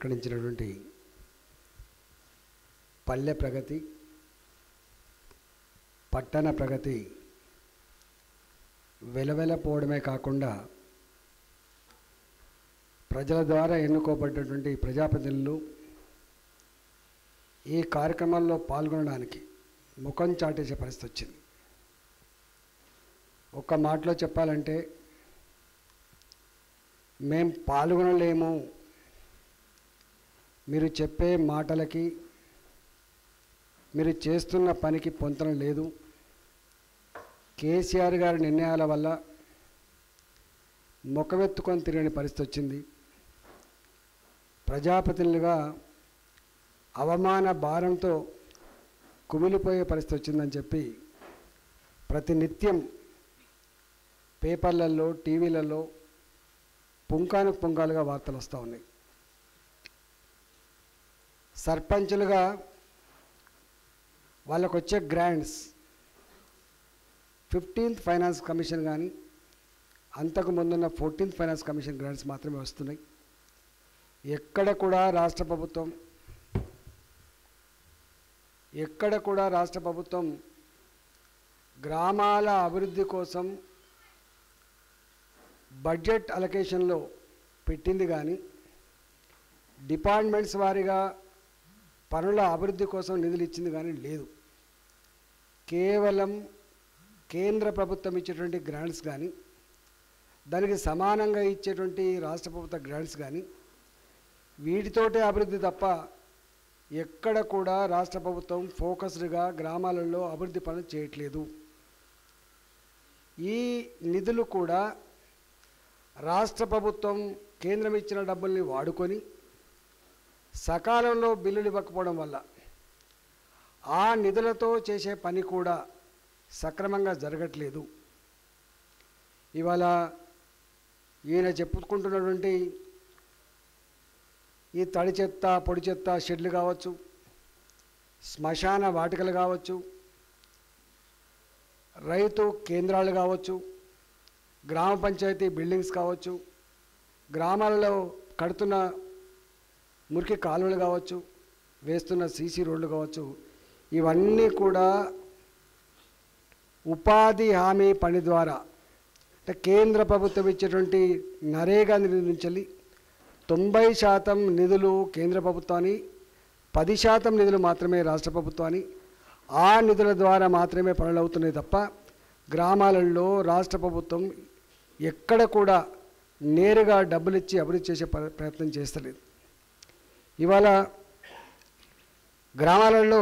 ప్రకటించినటువంటి పల్లె ప్రగతి పట్టణ ప్రగతి వెలవెలపోవడమే కాకుండా ప్రజల ద్వారా ఎన్నుకోబడ్డటువంటి ప్రజాప్రతినిధులు ఈ కార్యక్రమాల్లో పాల్గొనడానికి ముఖం చాటేసే పరిస్థితి వచ్చింది ఒక్క మాటలో చెప్పాలంటే మేం పాల్గొనలేము మీరు చెప్పే మాటలకి మీరు చేస్తున్న పనికి పొంతన లేదు కేసీఆర్ గారి నిర్ణయాల వల్ల ముఖమెత్తుకొని తిరగని పరిస్థితి వచ్చింది ప్రజాప్రతినిధులుగా అవమాన భారంతో కుమిలిపోయే పరిస్థితి వచ్చిందని చెప్పి ప్రతి నిత్యం పేపర్లలో టీవీలలో పుంకానికి పుంకాలుగా వార్తలు వస్తూ ఉన్నాయి సర్పంచులుగా వాళ్ళకు వచ్చే గ్రాంట్స్ ఫిఫ్టీన్త్ ఫైనాన్స్ కమిషన్ కానీ అంతకు ముందున్న ఫోర్టీన్త్ ఫైనాన్స్ కమిషన్ గ్రాంట్స్ మాత్రమే వస్తున్నాయి ఎక్కడ కూడా రాష్ట్ర ప్రభుత్వం ఎక్కడ కూడా రాష్ట్ర ప్రభుత్వం గ్రామాల అభివృద్ధి కోసం బడ్జెట్ అలొకేషన్లో పెట్టింది కానీ డిపార్ట్మెంట్స్ వారీగా పనుల అభివృద్ధి కోసం నిధులు ఇచ్చింది కానీ లేదు కేవలం కేంద్ర ప్రభుత్వం ఇచ్చేటువంటి గ్రాంట్స్ కానీ దానికి సమానంగా ఇచ్చేటువంటి రాష్ట్ర ప్రభుత్వ గ్రాంట్స్ కానీ వీటితోటే అభివృద్ధి తప్ప ఎక్కడ కూడా రాష్ట్ర ప్రభుత్వం ఫోకస్డ్గా గ్రామాలలో అభివృద్ధి పనులు చేయట్లేదు ఈ నిధులు కూడా రాష్ట్ర ప్రభుత్వం కేంద్రం ఇచ్చిన డబ్బుల్ని వాడుకొని సకాలంలో బిల్లులు ఇవ్వకపోవడం వల్ల ఆ నిధులతో చేసే పని కూడా సక్రమంగా జరగట్లేదు ఇవాళ ఈయన చెప్పుకుంటున్నటువంటి ఈ తడి చెత్త పొడి చెత్త షెడ్లు కావచ్చు శ్మశాన వాటికలు కావచ్చు రైతు కేంద్రాలు కావచ్చు గ్రామ పంచాయతీ బిల్డింగ్స్ కావచ్చు గ్రామాలలో కడుతున్న మురికి కాలువలు కావచ్చు వేస్తున్న సీసీ రోడ్లు కావచ్చు ఇవన్నీ కూడా ఉపాధి హామీ పని ద్వారా అంటే కేంద్ర ప్రభుత్వం ఇచ్చేటువంటి నరేగా నిధుల నుంచి తొంభై శాతం నిధులు కేంద్ర ప్రభుత్వాన్ని పది శాతం నిధులు మాత్రమే రాష్ట్ర ప్రభుత్వాన్ని ఆ నిధుల ద్వారా మాత్రమే పనులు అవుతున్నాయి తప్ప గ్రామాలలో రాష్ట్ర ప్రభుత్వం ఎక్కడ కూడా నేరుగా డబ్బులు ఇచ్చి అభివృద్ధి చేసే ప్ర- ప్రయత్నం చేస్తలేదు ఇవాళ గ్రామాలలో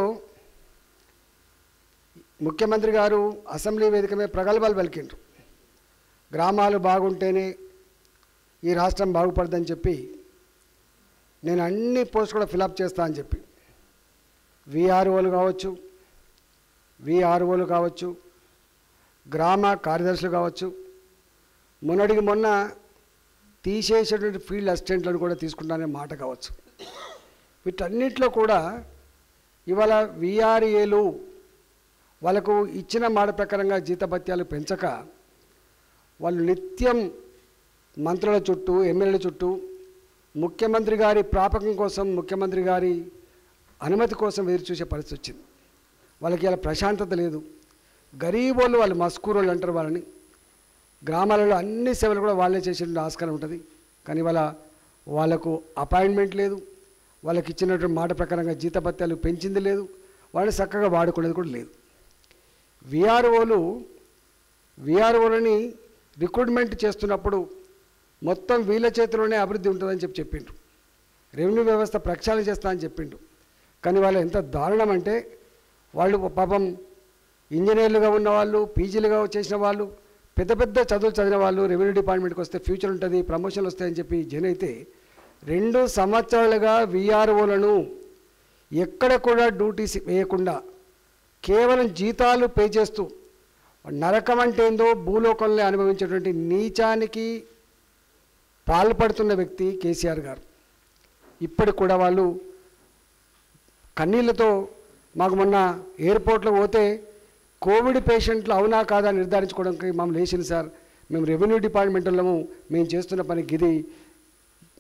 ముఖ్యమంత్రి గారు అసెంబ్లీ వేదిక మీద ప్రగల్భాలు పలికిండ్రు గ్రామాలు బాగుంటేనే ఈ రాష్ట్రం బాగుపడదని చెప్పి నేను అన్ని పోస్ట్ కూడా ఫిలప్ చేస్తా అని చెప్పి విఆర్ఓలు కావచ్చు విఆర్ఓలు కావచ్చు గ్రామ కార్యదర్శులు కావచ్చు మొన్నటికి మొన్న తీసేసేటువంటి ఫీల్డ్ అసిస్టెంట్లను కూడా తీసుకుంటానే మాట కావచ్చు వీటన్నిటిలో కూడా ఇవాళ విఆర్ఏలు వాళ్ళకు ఇచ్చిన మాట ప్రకారంగా జీతభత్యాలు పెంచక వాళ్ళు నిత్యం మంత్రుల చుట్టూ ఎమ్మెల్యేల చుట్టూ ముఖ్యమంత్రి గారి ప్రాపకం కోసం ముఖ్యమంత్రి గారి అనుమతి కోసం ఎదురు చూసే పరిస్థితి వచ్చింది వాళ్ళకి ఇలా ప్రశాంతత లేదు గరీబోళ్ళు వాళ్ళు మస్కూరోళ్ళు అంటారు వాళ్ళని గ్రామాలలో అన్ని సేవలు కూడా వాళ్ళే చేసే ఆస్కారం ఉంటుంది కానీ వాళ్ళ వాళ్ళకు అపాయింట్మెంట్ లేదు వాళ్ళకి ఇచ్చినటువంటి మాట ప్రకారంగా జీతభత్యాలు పెంచింది లేదు వాళ్ళని చక్కగా వాడుకునేది కూడా లేదు విఆర్ఓలు విఆర్ఓలని రిక్రూట్మెంట్ చేస్తున్నప్పుడు మొత్తం వీళ్ళ చేతిలోనే అభివృద్ధి ఉంటుందని చెప్పి చెప్పిండ్రు రెవెన్యూ వ్యవస్థ ప్రక్షాళన చేస్తా అని చెప్పిండు కానీ వాళ్ళు ఎంత దారుణం అంటే వాళ్ళు పాపం ఇంజనీర్లుగా ఉన్న వాళ్ళు పీజీలుగా చేసిన వాళ్ళు పెద్ద పెద్ద చదువులు చదివిన వాళ్ళు రెవెన్యూ డిపార్ట్మెంట్కి వస్తే ఫ్యూచర్ ఉంటుంది ప్రమోషన్లు వస్తాయని చెప్పి జైన్ అయితే రెండు సంవత్సరాలుగా విఆర్ఓలను ఎక్కడ కూడా డ్యూటీస్ వేయకుండా కేవలం జీతాలు పే చేస్తూ నరకం అంటే ఏందో భూలోకంలో అనుభవించేటువంటి నీచానికి పాల్పడుతున్న వ్యక్తి కేసీఆర్ గారు ఇప్పటికి కూడా వాళ్ళు కన్నీళ్లతో మాకు మొన్న ఎయిర్పోర్ట్లో పోతే కోవిడ్ పేషెంట్లు అవునా కాదా నిర్ధారించుకోవడానికి మమ్మల్ని వేసింది సార్ మేము రెవెన్యూ డిపార్ట్మెంట్లము మేము చేస్తున్న పని గిది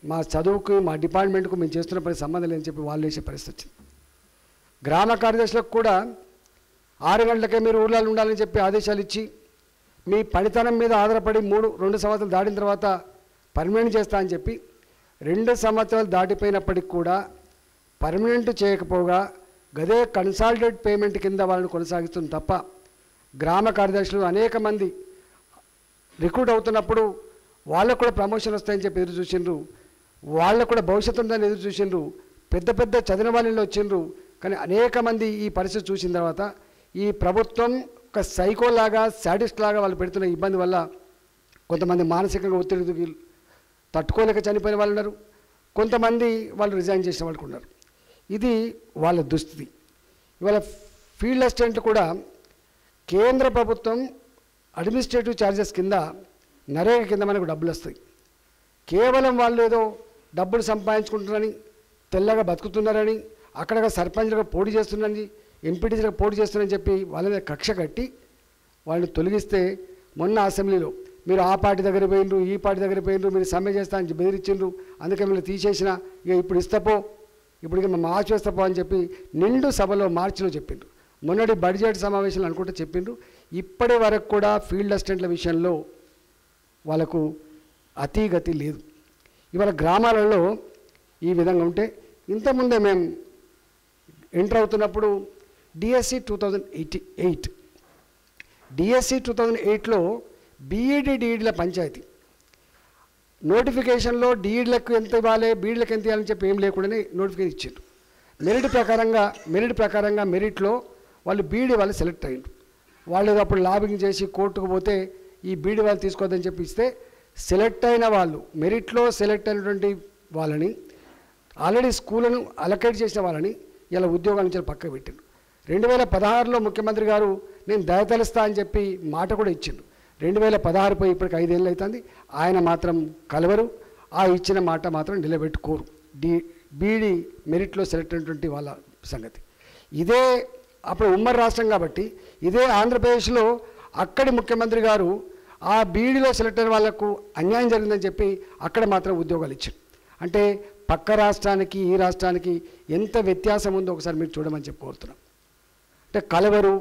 మా చదువుకు మా డిపార్ట్మెంట్కు మేము చేస్తున్న పని సంబంధం లేదని చెప్పి వాళ్ళు వేసే పరిస్థితి వచ్చింది గ్రామ కార్యదర్శులకు కూడా ఆరు గంటలకే మీరు ఊళ్ళలో ఉండాలని చెప్పి ఆదేశాలు ఇచ్చి మీ పనితనం మీద ఆధారపడి మూడు రెండు సంవత్సరాలు దాటిన తర్వాత పర్మనెంట్ చేస్తా అని చెప్పి రెండు సంవత్సరాలు దాటిపోయినప్పటికి కూడా పర్మనెంట్ చేయకపోగా గదే కన్సాలిడేట్ పేమెంట్ కింద వాళ్ళని కొనసాగిస్తుంది తప్ప గ్రామ కార్యదర్శులు అనేక మంది రిక్రూట్ అవుతున్నప్పుడు వాళ్ళకు కూడా ప్రమోషన్ వస్తాయని చెప్పి ఎదురు చూసిండ్రు వాళ్ళకు కూడా భవిష్యత్తు ఉందని ఎదురు చూసిండ్రు పెద్ద పెద్ద చదివిన వాళ్ళలో వచ్చిండ్రు కానీ అనేక మంది ఈ పరిస్థితి చూసిన తర్వాత ఈ ప్రభుత్వం ఒక సైకోలాగా సాడిస్ట్ లాగా వాళ్ళు పెడుతున్న ఇబ్బంది వల్ల కొంతమంది మానసికంగా ఒత్తిడికి తట్టుకోలేక చనిపోయిన వాళ్ళు ఉన్నారు కొంతమంది వాళ్ళు రిజైన్ చేసిన వాళ్ళు కూడా ఉన్నారు ఇది వాళ్ళ దుస్థితి ఇవాళ ఫీల్డ్ అసిస్టెంట్లు కూడా కేంద్ర ప్రభుత్వం అడ్మినిస్ట్రేటివ్ ఛార్జెస్ కింద నరేగా కింద మనకు డబ్బులు వస్తాయి కేవలం వాళ్ళు ఏదో డబ్బులు సంపాదించుకుంటున్నారని తెల్లగా బతుకుతున్నారని అక్కడ సర్పంచ్లుగా పోటీ చేస్తున్నారని ఎంపీటీసీలకు పోటీ చేస్తున్నారని చెప్పి వాళ్ళ మీద కక్ష కట్టి వాళ్ళని తొలగిస్తే మొన్న అసెంబ్లీలో మీరు ఆ పార్టీ దగ్గర పోయిండ్రు ఈ పార్టీ దగ్గర పోయిండ్రు మీరు సమ్మె చేస్తా అని బెదిరించిండ్రు అందుకే మీరు తీసేసిన ఇక ఇప్పుడు ఇస్తపో ఇప్పుడు ఇక మేము మార్చి వేస్తపో అని చెప్పి నిండు సభలో మార్చిలో చెప్పిండ్రు మొన్నటి బడ్జెట్ సమావేశంలో అనుకుంటే చెప్పిండ్రు ఇప్పటి వరకు కూడా ఫీల్డ్ అసిస్టెంట్ల విషయంలో వాళ్ళకు అతీగతి లేదు ఇవాళ గ్రామాలలో ఈ విధంగా ఉంటే ఇంతకుముందే మేము ఎంటర్ అవుతున్నప్పుడు DSC two thousand eighty eight DSC two thousand ఎయిట్లో బీఈడి డిఈడిల పంచాయతీ నోటిఫికేషన్లో డిఈడ్లకు ఎంత ఇవ్వాలి బీఈడ్లకు ఎంత ఇవ్వాలని చెప్పి ఏం లేకుండానే నోటిఫికేషన్ ఇచ్చారు మెరిట్ ప్రకారంగా మెరిట్ ప్రకారంగా మెరిట్లో వాళ్ళు బీఈడి వాళ్ళు సెలెక్ట్ అయ్యారు వాళ్ళు ఏదో అప్పుడు లాబింగ్ చేసి కోర్టుకు పోతే ఈ బీఈడి వాళ్ళు తీసుకోవద్దని చెప్పి ఇస్తే సెలెక్ట్ అయిన వాళ్ళు మెరిట్లో సెలెక్ట్ అయినటువంటి వాళ్ళని ఆల్రెడీ స్కూళ్ళను అలకేట్ చేసిన వాళ్ళని ఇలా ఉద్యోగాల నుంచి పక్కకు పెట్టారు రెండు వేల పదహారులో ముఖ్యమంత్రి గారు నేను దయతలుస్తా అని చెప్పి మాట కూడా ఇచ్చిండు రెండు వేల పదహారు పోయి ఇప్పటికి ఐదేళ్ళు అవుతుంది ఆయన మాత్రం కలవరు ఆ ఇచ్చిన మాట మాత్రం నిలబెట్టుకోరు డి బీడీ మెరిట్లో సెలెక్ట్ అయినటువంటి వాళ్ళ సంగతి ఇదే అప్పుడు ఉమ్మడి రాష్ట్రం కాబట్టి ఇదే ఆంధ్రప్రదేశ్లో అక్కడి ముఖ్యమంత్రి గారు ఆ బీడీలో సెలెక్ట్ అయిన వాళ్లకు అన్యాయం జరిగిందని చెప్పి అక్కడ మాత్రం ఉద్యోగాలు ఇచ్చారు అంటే పక్క రాష్ట్రానికి ఈ రాష్ట్రానికి ఎంత వ్యత్యాసం ఉందో ఒకసారి మీరు చూడమని చెప్పి కోరుతున్నాం అంటే కలవరు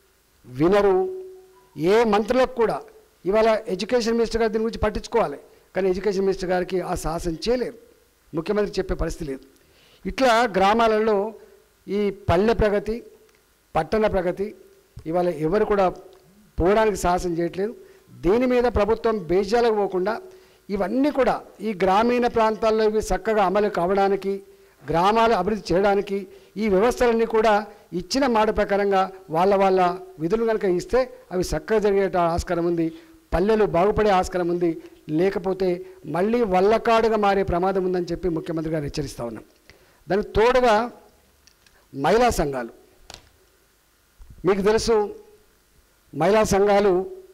వినరు ఏ మంత్రులకు కూడా ఇవాళ ఎడ్యుకేషన్ మినిస్టర్ గారు దీని గురించి పట్టించుకోవాలి కానీ ఎడ్యుకేషన్ మినిస్టర్ గారికి ఆ సాహసం చేయలేరు ముఖ్యమంత్రి చెప్పే పరిస్థితి లేదు ఇట్లా గ్రామాలలో ఈ పల్లె ప్రగతి పట్టణ ప్రగతి ఇవాళ ఎవరు కూడా పోవడానికి సాహసం చేయట్లేదు దీని మీద ప్రభుత్వం బేజాలకు పోకుండా ఇవన్నీ కూడా ఈ గ్రామీణ ప్రాంతాల్లో ఇవి చక్కగా అమలు కావడానికి గ్రామాలు అభివృద్ధి చేయడానికి ఈ వ్యవస్థలన్నీ కూడా ఇచ్చిన మాట ప్రకారంగా వాళ్ళ వాళ్ళ విధులు కనుక ఇస్తే అవి చక్కగా జరిగే ఆస్కారం ఉంది పల్లెలు బాగుపడే ఆస్కారం ఉంది లేకపోతే మళ్ళీ వల్లకాడుగా మారే ప్రమాదం ఉందని చెప్పి ముఖ్యమంత్రి గారు హెచ్చరిస్తూ ఉన్నాం దానికి తోడుగా మహిళా సంఘాలు మీకు తెలుసు మహిళా సంఘాలు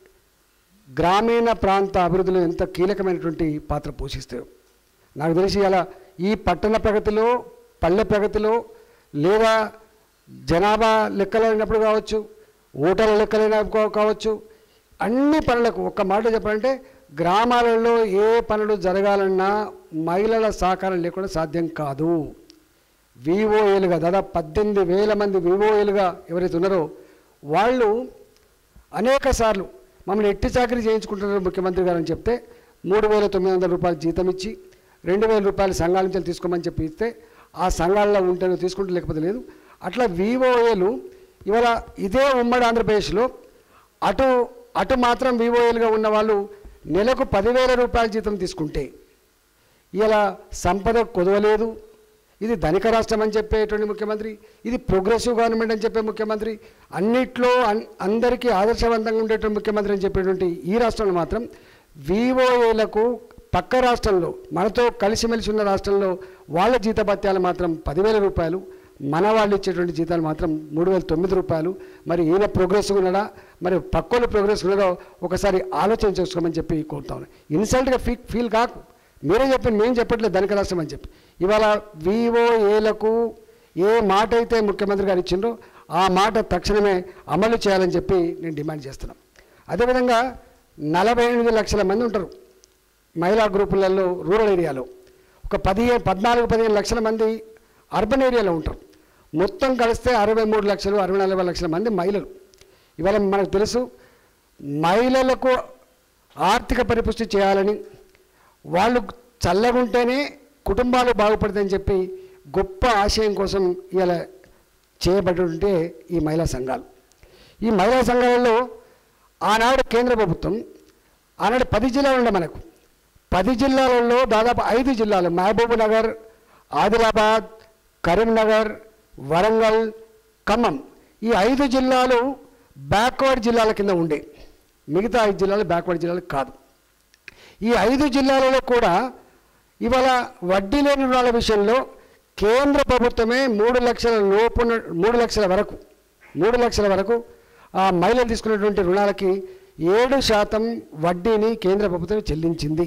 గ్రామీణ ప్రాంత అభివృద్ధిలో ఎంత కీలకమైనటువంటి పాత్ర పోషిస్తాయో నాకు తెలిసి అలా ఈ పట్టణ ప్రగతిలో పల్లె ప్రగతిలో లేదా జనాభా లెక్కలైనప్పుడు కావచ్చు ఓటర్ల లెక్కలైన కావచ్చు అన్ని పనులకు ఒక్క మాట చెప్పాలంటే గ్రామాలలో ఏ పనులు జరగాలన్నా మహిళల సహకారం లేకుండా సాధ్యం కాదు వివోఏలుగా దాదాపు పద్దెనిమిది వేల మంది వివోఏలుగా ఎవరైతే ఉన్నారో వాళ్ళు అనేక సార్లు మమ్మల్ని ఎట్టి చాకరీ చేయించుకుంటున్నారు ముఖ్యమంత్రి గారు అని చెప్తే మూడు వేల తొమ్మిది వందల రూపాయలు జీతం ఇచ్చి రెండు వేల రూపాయలు సంఘాల నుంచి తీసుకోమని చెప్పి ఇస్తే ఆ సంఘాల్లో ఉంటే తీసుకుంటే లేకపోతే లేదు అట్లా వివోఏలు ఇవాళ ఇదే ఉమ్మడి ఆంధ్రప్రదేశ్లో అటు అటు మాత్రం వివోఏలుగా ఉన్న వాళ్ళు నెలకు పదివేల రూపాయల జీతం తీసుకుంటే ఇలా సంపద కుదవలేదు ఇది ధనిక రాష్ట్రం అని చెప్పేటువంటి ముఖ్యమంత్రి ఇది ప్రోగ్రెసివ్ గవర్నమెంట్ అని చెప్పే ముఖ్యమంత్రి అన్నిట్లో అన్- అందరికీ ఆదర్శవంతంగా ఉండేటువంటి ముఖ్యమంత్రి అని చెప్పేటువంటి ఈ రాష్ట్రంలో మాత్రం వివోఏలకు పక్క రాష్ట్రంలో మనతో కలిసిమెలిసి ఉన్న రాష్ట్రంలో వాళ్ళ జీతభత్యాలు మాత్రం పదివేల రూపాయలు మన వాళ్ళు ఇచ్చేటువంటి జీతాలు మాత్రం మూడు వేల తొమ్మిది రూపాయలు మరి ఈయన ప్రోగ్రెస్గా ఉన్నాడా మరి పక్కోళ్ళు ప్రోగ్రెస్ ఉన్నాడో ఒకసారి ఆలోచన చేసుకోమని చెప్పి కోరుతా ఉన్నాను ఇన్సల్ట్గా ఫీ ఫీల్ కాకు మీరే చెప్పండి మేము చెప్పట్లేదు ధనిక రాష్ట్రం అని చెప్పి ఇవాళ వివోఏలకు ఏ మాట అయితే ముఖ్యమంత్రి గారు ఇచ్చిండ్రో ఆ మాట తక్షణమే అమలు చేయాలని చెప్పి నేను డిమాండ్ చేస్తున్నాను అదేవిధంగా నలభై ఎనిమిది లక్షల మంది ఉంటారు మహిళా గ్రూపులలో రూరల్ ఏరియాలో ఒక పదిహేను పద్నాలుగు పదిహేను లక్షల మంది అర్బన్ ఏరియాలో ఉంటారు మొత్తం కలిస్తే అరవై మూడు లక్షలు అరవై నలభై లక్షల మంది మహిళలు ఇవాళ మనకు తెలుసు మహిళలకు ఆర్థిక పరిపుష్టి చేయాలని వాళ్ళు చల్లగుంటేనే కుటుంబాలు బాగుపడతాయని చెప్పి గొప్ప ఆశయం కోసం ఇలా చేయబడి ఈ మహిళా సంఘాలు ఈ మహిళా సంఘాలలో ఆనాడు కేంద్ర ప్రభుత్వం ఆనాడు పది జిల్లాలు ఉండే మనకు పది జిల్లాలలో దాదాపు ఐదు జిల్లాలు మహబూబ్ నగర్ ఆదిలాబాద్ కరీంనగర్ వరంగల్ ఖమ్మం ఈ ఐదు జిల్లాలు బ్యాక్వర్డ్ జిల్లాల కింద ఉండే మిగతా ఐదు జిల్లాలు బ్యాక్వర్డ్ జిల్లాలు కాదు ఈ ఐదు జిల్లాలలో కూడా ఇవాళ వడ్డీ లేని రుణాల విషయంలో కేంద్ర ప్రభుత్వమే మూడు లక్షల లోపు మూడు లక్షల వరకు మూడు లక్షల వరకు ఆ మహిళలు తీసుకున్నటువంటి రుణాలకి ఏడు శాతం వడ్డీని కేంద్ర ప్రభుత్వం చెల్లించింది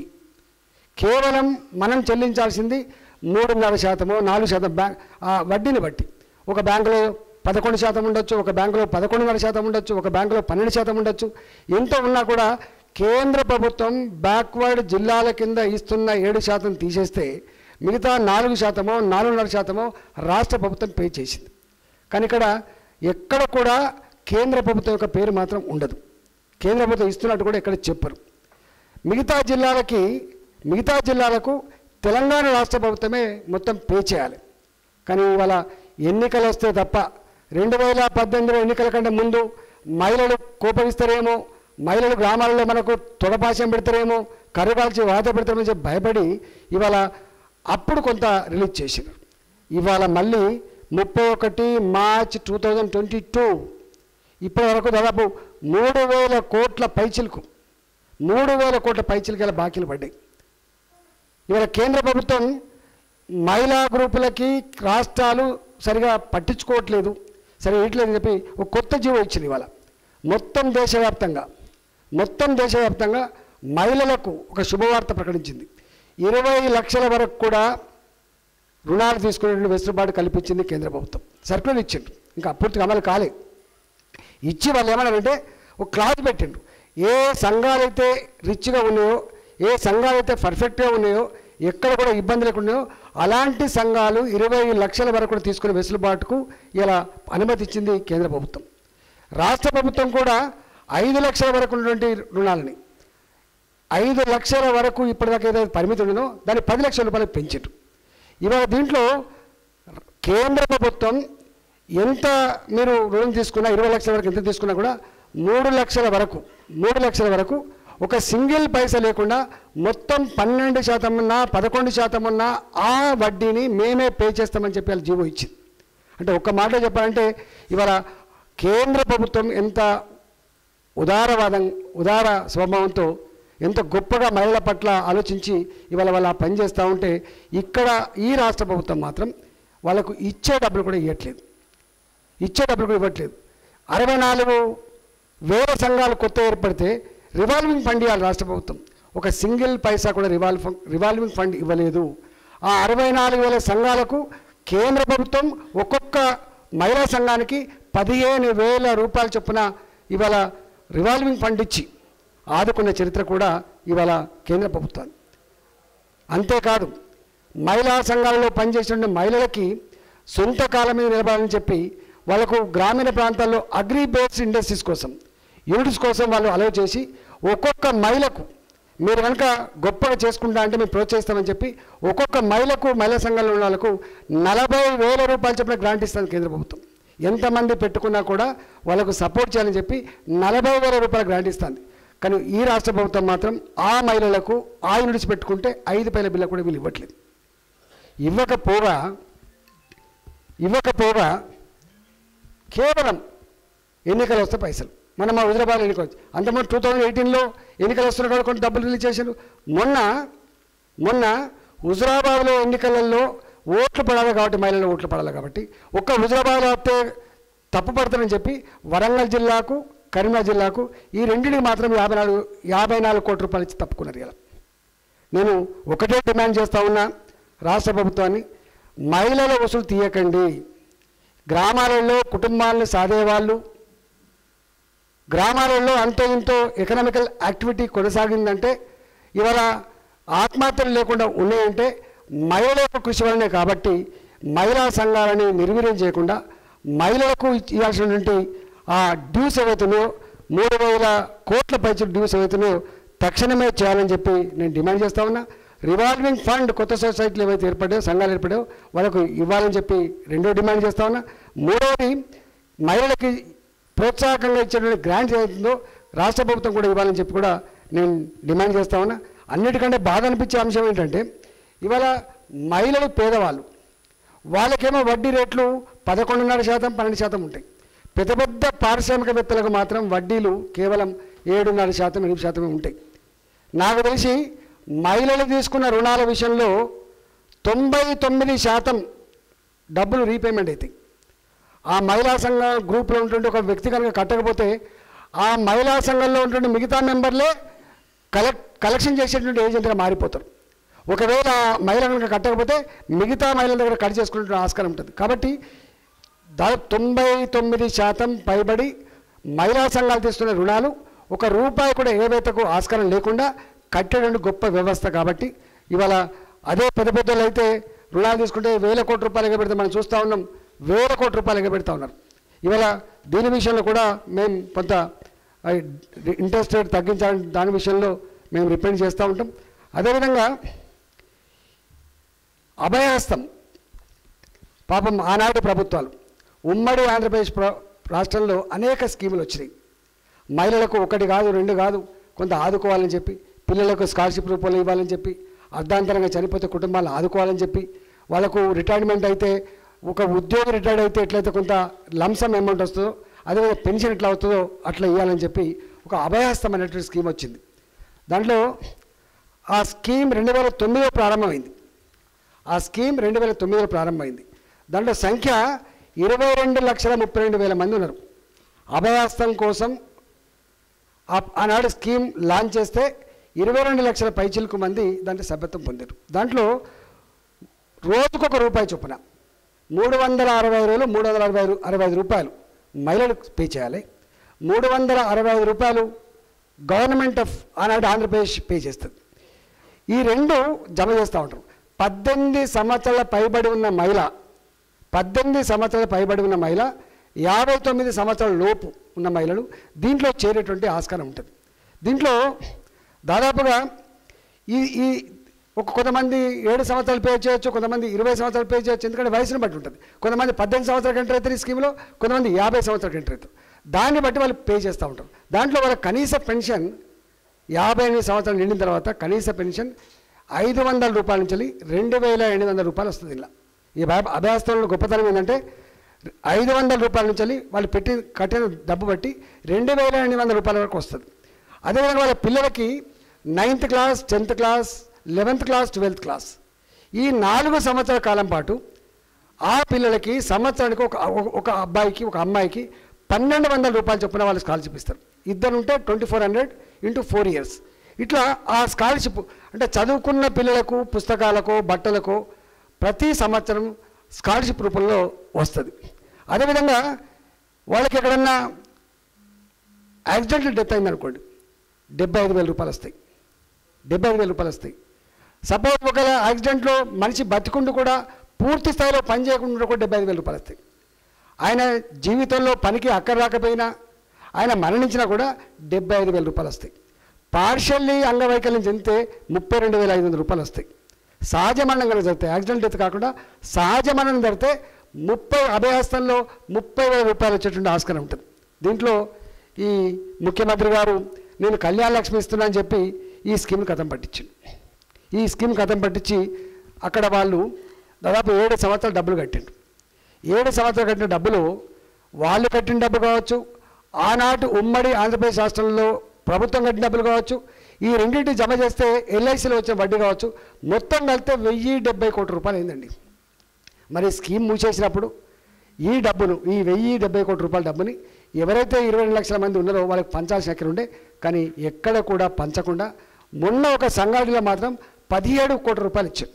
కేవలం మనం చెల్లించాల్సింది మూడున్నర శాతము నాలుగు శాతం బ్యాంక్ ఆ వడ్డీని బట్టి ఒక బ్యాంకులో పదకొండు శాతం ఉండొచ్చు ఒక బ్యాంకులో పదకొండున్నర శాతం ఉండొచ్చు ఒక బ్యాంకులో పన్నెండు శాతం ఉండొచ్చు ఎంత ఉన్నా కూడా కేంద్ర ప్రభుత్వం బ్యాక్వర్డ్ జిల్లాల కింద ఇస్తున్న ఏడు శాతం తీసేస్తే మిగతా నాలుగు శాతమో నాలుగున్నర శాతమో రాష్ట్ర ప్రభుత్వం పే చేసింది కానీ ఇక్కడ ఎక్కడ కూడా కేంద్ర ప్రభుత్వం యొక్క పేరు మాత్రం ఉండదు కేంద్ర ప్రభుత్వం ఇస్తున్నట్టు కూడా ఎక్కడ చెప్పరు మిగతా జిల్లాలకి మిగతా జిల్లాలకు తెలంగాణ రాష్ట్ర ప్రభుత్వమే మొత్తం పే చేయాలి కానీ ఇవాళ ఎన్నికలు వస్తే తప్ప రెండు వేల పద్దెనిమిదిలో ఎన్నికల కంటే ముందు మహిళలు కోపగిస్తారేమో మహిళలు గ్రామాలలో మనకు తొడపాశం పెడతారేమో కర్రకాల్చి వాత పెడతారేమో చెప్పి భయపడి ఇవాళ అప్పుడు కొంత రిలీజ్ చేశారు ఇవాళ మళ్ళీ ముప్పై ఒకటి March two thousand twenty two ఇప్పటి వరకు దాదాపు మూడు వేల కోట్ల పైచిలకు మూడు వేల కోట్ల పైచిలకి బాకీలు పడ్డాయి ఇవాళ కేంద్ర ప్రభుత్వం మహిళా గ్రూపులకి రాష్ట్రాలు సరిగా పట్టించుకోవట్లేదు సరే ఇట్లేదని చెప్పి ఒక కొత్త జీవో ఇచ్చింది ఇవాళ మొత్తం దేశవ్యాప్తంగా మొత్తం దేశవ్యాప్తంగా మహిళలకు ఒక శుభవార్త ప్రకటించింది ఇరవై లక్షల వరకు కూడా రుణాలు తీసుకునే వెసులుబాటు కల్పించింది కేంద్ర ప్రభుత్వం సర్కులర్ ఇచ్చిండు ఇంకా పూర్తిగా అమలు కాలే ఇచ్చి వాళ్ళు ఏమన్నారంటే ఒక క్లాజ్ పెట్టిండు ఏ సంఘాలైతే రిచ్గా ఉన్నాయో ఏ సంఘాలైతే పర్ఫెక్ట్గా ఉన్నాయో ఎక్కడ కూడా ఇబ్బంది లేకుండా ఉన్నాయో అలాంటి సంఘాలు ఇరవై లక్షల వరకు కూడా తీసుకునే వెసులుబాటుకు ఇలా అనుమతి ఇచ్చింది కేంద్ర ప్రభుత్వం రాష్ట్ర ప్రభుత్వం కూడా ఐదు లక్షల వరకు ఉన్నటువంటి రుణాలని ఐదు లక్షల వరకు ఇప్పటిదాకా ఏదైతే పరిమితి ఉండదో దాన్ని పది లక్షల రూపాయలకు పెంచారు ఇవాళ దీంట్లో కేంద్ర ప్రభుత్వం ఎంత మీరు రుణం తీసుకున్నా ఇరవై లక్షల వరకు ఎంత తీసుకున్నా కూడా మూడు లక్షల వరకు మూడు లక్షల వరకు ఒక సింగిల్ పైసా లేకుండా మొత్తం పన్నెండు శాతం ఉన్నా పదకొండు శాతం ఉన్నా ఆ వడ్డీని మేమే పే చేస్తామని చెప్పి వాళ్ళు జీవో ఇచ్చింది అంటే ఒక్క మాట చెప్పాలంటే ఇవాళ కేంద్ర ప్రభుత్వం ఎంత ఉదారవాదం ఉదార స్వభావంతో ఎంత గొప్పగా మహిళల పట్ల ఆలోచించి ఇవాళ వాళ్ళు ఆ పని చేస్తూ ఉంటే ఇక్కడ ఈ రాష్ట్ర ప్రభుత్వం మాత్రం వాళ్ళకు ఇచ్చే డబ్బులు కూడా ఇవ్వట్లేదు ఇచ్చే డబ్బులు కూడా ఇవ్వట్లేదు అరవై నాలుగు వేల సంఘాలు కొత్త ఏర్పడితే రివాల్వింగ్ ఫండ్ ఇవ్వాలి రాష్ట్ర ప్రభుత్వం ఒక సింగిల్ పైసా కూడా రివాల్వ్ రివాల్వింగ్ ఫండ్ ఇవ్వలేదు ఆ అరవై నాలుగు వేల సంఘాలకు కేంద్ర ప్రభుత్వం ఒక్కొక్క మహిళా సంఘానికి పదిహేను వేల రూపాయల చొప్పున ఇవాళ రివాల్వింగ్ ఫండ్ ఇచ్చి ఆదుకున్న చరిత్ర కూడా ఇవాళ కేంద్ర ప్రభుత్వం అంతేకాదు మహిళా సంఘాలలో పనిచేసిన మహిళలకి సొంత కాలం మీద నిలబడాలని చెప్పి వాళ్ళకు గ్రామీణ ప్రాంతాల్లో అగ్రి బేస్డ్ ఇండస్ట్రీస్ కోసం యూనిట్స్ కోసం వాళ్ళు అలవ్ చేసి ఒక్కొక్క మహిళకు మీరు కనుక గొప్పగా చేసుకుంటా అంటే మేము ప్రోత్సహిస్తామని చెప్పి ఒక్కొక్క మహిళకు మహిళా సంఘంలో ఉన్న వాళ్ళకు నలభై వేల రూపాయలు చెప్పిన గ్రాంట్ ఇస్తుంది కేంద్ర ప్రభుత్వం ఎంతమంది పెట్టుకున్నా కూడా వాళ్ళకు సపోర్ట్ చేయాలని చెప్పి నలభై వేల రూపాయల గ్రాంట్ ఇస్తుంది కానీ ఈ రాష్ట్ర ప్రభుత్వం మాత్రం ఆ మహిళలకు ఆ యూనిట్స్ పెట్టుకుంటే ఐదు పైల బిల్ల కూడా వీళ్ళు ఇవ్వట్లేదు ఇవ్వకపోగా ఇవ్వకపోగా కేవలం ఎన్నికలు వస్తే పైసలు మన మా హుజరాబాద్ ఎన్నికలు వచ్చి అంతకుముందు టూ థౌజండ్ ఎయిటీన్లో ఎన్నికలు వస్తున్న కూడా కొంత డబ్బులు రిలీజ్ చేశారు మొన్న మొన్న హుజరాబాద్లో ఎన్నికలలో ఓట్లు పడాలి కాబట్టి మహిళలు ఓట్లు పడాలి కాబట్టి ఒక్క హుజరాబాద్లో వస్తే తప్పు పడతారని చెప్పి వరంగల్ జిల్లాకు కరీంనగర్ జిల్లాకు ఈ రెండింటికి మాత్రం యాభై నాలుగు యాభై నాలుగు కోట్ల రూపాయలు ఇచ్చి తప్పుకున్నారు ఇలా నేను ఒకటే డిమాండ్ చేస్తా ఉన్నా రాష్ట్ర ప్రభుత్వాన్ని మహిళల వసూలు తీయకండి గ్రామాలలో కుటుంబాలను సాధేవాళ్ళు గ్రామాలలో అంతో ఇంతో ఎకనామికల్ యాక్టివిటీ కొనసాగిందంటే ఇవాళ ఆత్మహత్యలు లేకుండా ఉన్నాయంటే మహిళల యొక్క కృషి వల్లనే కాబట్టి మహిళా సంఘాలని నిర్వీర్యం చేయకుండా మహిళలకు ఇవ్వాల్సినటువంటి ఆ డ్యూస్ ఏవైతున్నాయో మూడు వేల కోట్ల పైచలు డ్యూస్ ఏవైతున్నాయో తక్షణమే చేయాలని చెప్పి నేను డిమాండ్ చేస్తా ఉన్నా రివాల్వింగ్ ఫండ్ కొత్త సొసైటీలు ఏవైతే ఏర్పడాయో సంఘాలు ఏర్పడాయో వాళ్ళకు ఇవ్వాలని చెప్పి రెండో డిమాండ్ చేస్తా ఉన్నా మూడవది మహిళలకి ప్రోత్సాహకంగా ఇచ్చేటువంటి గ్రాంట్స్ ఏదైతుందో రాష్ట్ర ప్రభుత్వం కూడా ఇవ్వాలని చెప్పి కూడా నేను డిమాండ్ చేస్తా ఉన్నా అన్నిటికంటే బాధ అనిపించే అంశం ఏంటంటే ఇవాళ మహిళలు పేదవాళ్ళు వాళ్ళకేమో వడ్డీ రేట్లు పదకొండున్నర శాతం పన్నెండు శాతం ఉంటాయి పెద్ద పెద్ద పారిశ్రామికవేత్తలకు మాత్రం వడ్డీలు కేవలం ఏడున్నర శాతం ఎనిమిది శాతమే ఉంటాయి నాకు తెలిసి మహిళలు తీసుకున్న రుణాల విషయంలో తొంభై తొమ్మిది శాతం డబ్బులు రీపేమెంట్ అవుతాయి ఆ మహిళా సంఘ గ్రూప్లో ఉంటుండే ఒక వ్యక్తి కనుక కట్టకపోతే ఆ మహిళా సంఘంలో ఉంటుండే మిగతా మెంబర్లే కలెక్ట్ కలెక్షన్ చేసేటువంటి ఏజెంట్గా మారిపోతారు ఒకవేళ ఆ మహిళ కనుక కట్టకపోతే మిగతా మహిళల దగ్గర కట్ చేసుకునే ఆస్కారం ఉంటుంది కాబట్టి దాదాపు తొంభై తొమ్మిది శాతం పైబడి మహిళా సంఘాలు తీసుకునే రుణాలు ఒక రూపాయి కూడా ఏవేతకు ఆస్కారం లేకుండా కట్టేటువంటి గొప్ప వ్యవస్థ కాబట్టి ఇవాళ అదే పెద్ద పెద్దలు అయితే రుణాలు తీసుకుంటే వేల కోట్ల రూపాయలు ఎగబెడితే మనం చూస్తూ ఉన్నాం వేల కోట్ల రూపాయలు ఎగబెడతా ఉన్నారు ఇవాళ దీని విషయంలో కూడా మేము కొంత ఇంట్రెస్ట్ రేట్ తగ్గించాలని దాని విషయంలో మేము రిపెండ్ చేస్తూ ఉంటాం అదేవిధంగా అభయహస్తం పాపం ఆనాటి ప్రభుత్వాలు ఉమ్మడి ఆంధ్రప్రదేశ్ ప్ర రాష్ట్రంలో అనేక స్కీములు వచ్చినాయి మహిళలకు ఒకటి కాదు రెండు కాదు కొంత ఆదుకోవాలని చెప్పి పిల్లలకు స్కాలర్షిప్ రూపంలో ఇవ్వాలని చెప్పి అర్ధాంతరంగా చనిపోతే కుటుంబాలను ఆదుకోవాలని చెప్పి వాళ్ళకు రిటైర్మెంట్ అయితే ఒక ఉద్యోగి రిటైర్డ్ అయితే ఎట్లయితే కొంత లంసమ్ అమౌంట్ వస్తుందో అదేవిధంగా పెన్షన్ ఎట్లా అవుతుందో అట్లా ఇవ్వాలని చెప్పి ఒక అభయహస్తం అనేటువంటి స్కీమ్ వచ్చింది దాంట్లో ఆ స్కీమ్ రెండు వేల తొమ్మిదిలో ప్రారంభమైంది ఆ స్కీమ్ రెండు వేల తొమ్మిదిలో ప్రారంభమైంది దాంట్లో సంఖ్య ఇరవై రెండు లక్షల ముప్పై రెండు వేల మంది ఉన్నారు అభయాస్తం కోసం ఆ- ఆనాడు స్కీమ్ లాంచ్ చేస్తే ఇరవై రెండు లక్షల పైచిలకు మంది దాంట్లో సభ్యత్వం పొందారు దాంట్లో రోజుకొక రూపాయి చొప్పున మూడు వందల అరవై వేలు మూడు వందల అరవై ఐదు అరవై ఐదు రూపాయలు మహిళలకు పే చేయాలి మూడు వందల అరవై ఐదు రూపాయలు గవర్నమెంట్ ఆఫ్ ఆనాడు ఆంధ్రప్రదేశ్ పే చేస్తుంది ఈ రెండు జమ చేస్తూ ఉంటారు పద్దెనిమిది సంవత్సరాల పైబడి ఉన్న మహిళ పద్దెనిమిది సంవత్సరాల పైబడి ఉన్న మహిళ యాభై తొమ్మిది సంవత్సరాల లోపు ఉన్న మహిళలు దీంట్లో చేరేటువంటి ఆస్కారం ఉంటుంది దీంట్లో దాదాపుగా ఈ ఈ ఒక కొంతమంది ఏడు సంవత్సరాలు పే చేయొచ్చు కొంతమంది ఇరవై సంవత్సరాలు పే చేయొచ్చు ఎందుకంటే వయసును బట్టి ఉంటుంది కొంతమంది పద్దెనిమిది సంవత్సరాలకు ఎంటర్ అవుతారు ఈ స్కీమ్లో కొంతమంది యాభై సంవత్సరాలకు ఎంటర్ అవుతారు దాన్ని బట్టి వాళ్ళు పే చేస్తూ ఉంటారు దాంట్లో వాళ్ళ కనీస పెన్షన్ యాభై ఎనిమిది సంవత్సరాలు నిండిన తర్వాత కనీస పెన్షన్ ఐదు వందల రూపాయల నుంచి రెండు వేల ఎనిమిది వందల రూపాయలు వస్తుంది ఇలా ఈ అభయ- అభయాస్తంలో గొప్పతనం ఏంటంటే ఐదు వందల రూపాయల నుంచి వాళ్ళు పెట్టి కట్టిన డబ్బు బట్టి రెండు వేల ఎనిమిది వందల రూపాయల వరకు వస్తుంది అదేవిధంగా వాళ్ళ పిల్లలకి ninth class tenth class eleventh class twelfth class ఈ నాలుగు సంవత్సరాల కాలం పాటు ఆ పిల్లలకి సంవత్సరానికి ఒక ఒక- ఒక అబ్బాయికి ఒక అమ్మాయికి పన్నెండు వందల రూపాయలు చొప్పున వాళ్ళు స్కాలర్షిప్ ఇస్తారు ఇద్దరు ఉంటే twenty four hundred into four years ఇట్లా ఆ స్కాలర్షిప్ అంటే చదువుకున్న పిల్లలకు పుస్తకాలకు బట్టలకు ప్రతి సంవత్సరం స్కాలర్షిప్ రూపంలో వస్తుంది అదేవిధంగా వాళ్ళకి ఎక్కడన్నా యాక్సిడెంటల్ డెత్ అయిందనుకోండి డెబ్బై ఐదు వేల రూపాయలు వస్తాయి డెబ్బై ఐదు వేల రూపాయలు వస్తాయి సపోజ్ ఒకవేళ యాక్సిడెంట్లో మనిషి బతికుండు కూడా పూర్తి స్థాయిలో పని చేయకుండా కూడా డెబ్బై ఐదు వేల రూపాయలు వస్తాయి ఆయన జీవితంలో పనికి అక్కర రాకపోయినా ఆయన మరణించినా కూడా డెబ్బై ఐదు వేల రూపాయలు వస్తాయి పార్షల్లీ అంగవైకల్యం చెందితే ముప్పై రెండు వేల ఐదు వందల రూపాయలు వస్తాయి సహజ మరణం కనుక జరిగితే యాక్సిడెంట్ డెత్ కాకుండా సహజ మరణం జరిగితే ముప్పై అభయహస్తంలో ముప్పై వేల రూపాయలు వచ్చేటువంటి ఆస్కారం ఉంటుంది దీంట్లో ఈ ముఖ్యమంత్రి గారు నేను కళ్యాణ లక్ష్మి ఇస్తున్నా అని చెప్పి ఈ స్కీమ్ కథం పట్టించింది ఈ స్కీమ్ కథం పట్టించి అక్కడ వాళ్ళు దాదాపు ఏడు సంవత్సరాలు డబ్బులు కట్టిండ్రు ఏడు సంవత్సరాలు కట్టిన డబ్బులు వాళ్ళు కట్టిన డబ్బు కావచ్చు ఆనాటి ఉమ్మడి ఆంధ్రప్రదేశ్ రాష్ట్రంలో ప్రభుత్వం కట్టిన డబ్బులు కావచ్చు ఈ రెండింటి జమ చేస్తే ఎల్ఐసిలో వచ్చిన వడ్డీ కావచ్చు మొత్తం కలిపితే వెయ్యి డెబ్బై కోట్ల రూపాయలు అయిందండి మరి స్కీమ్ మూసేసినప్పుడు ఈ డబ్బును ఈ వెయ్యి డెబ్బై కోట్ల రూపాయల డబ్బుని ఎవరైతే ఇరవై రెండు లక్షల మంది ఉన్నారో వాళ్ళకి పంచాల్సిన ఎక్కడ ఉండే కానీ ఎక్కడ కూడా పంచకుండా మొన్న ఒక సంఘటనలో మాత్రం పదిహేడు కోట్ల రూపాయలు ఇచ్చారు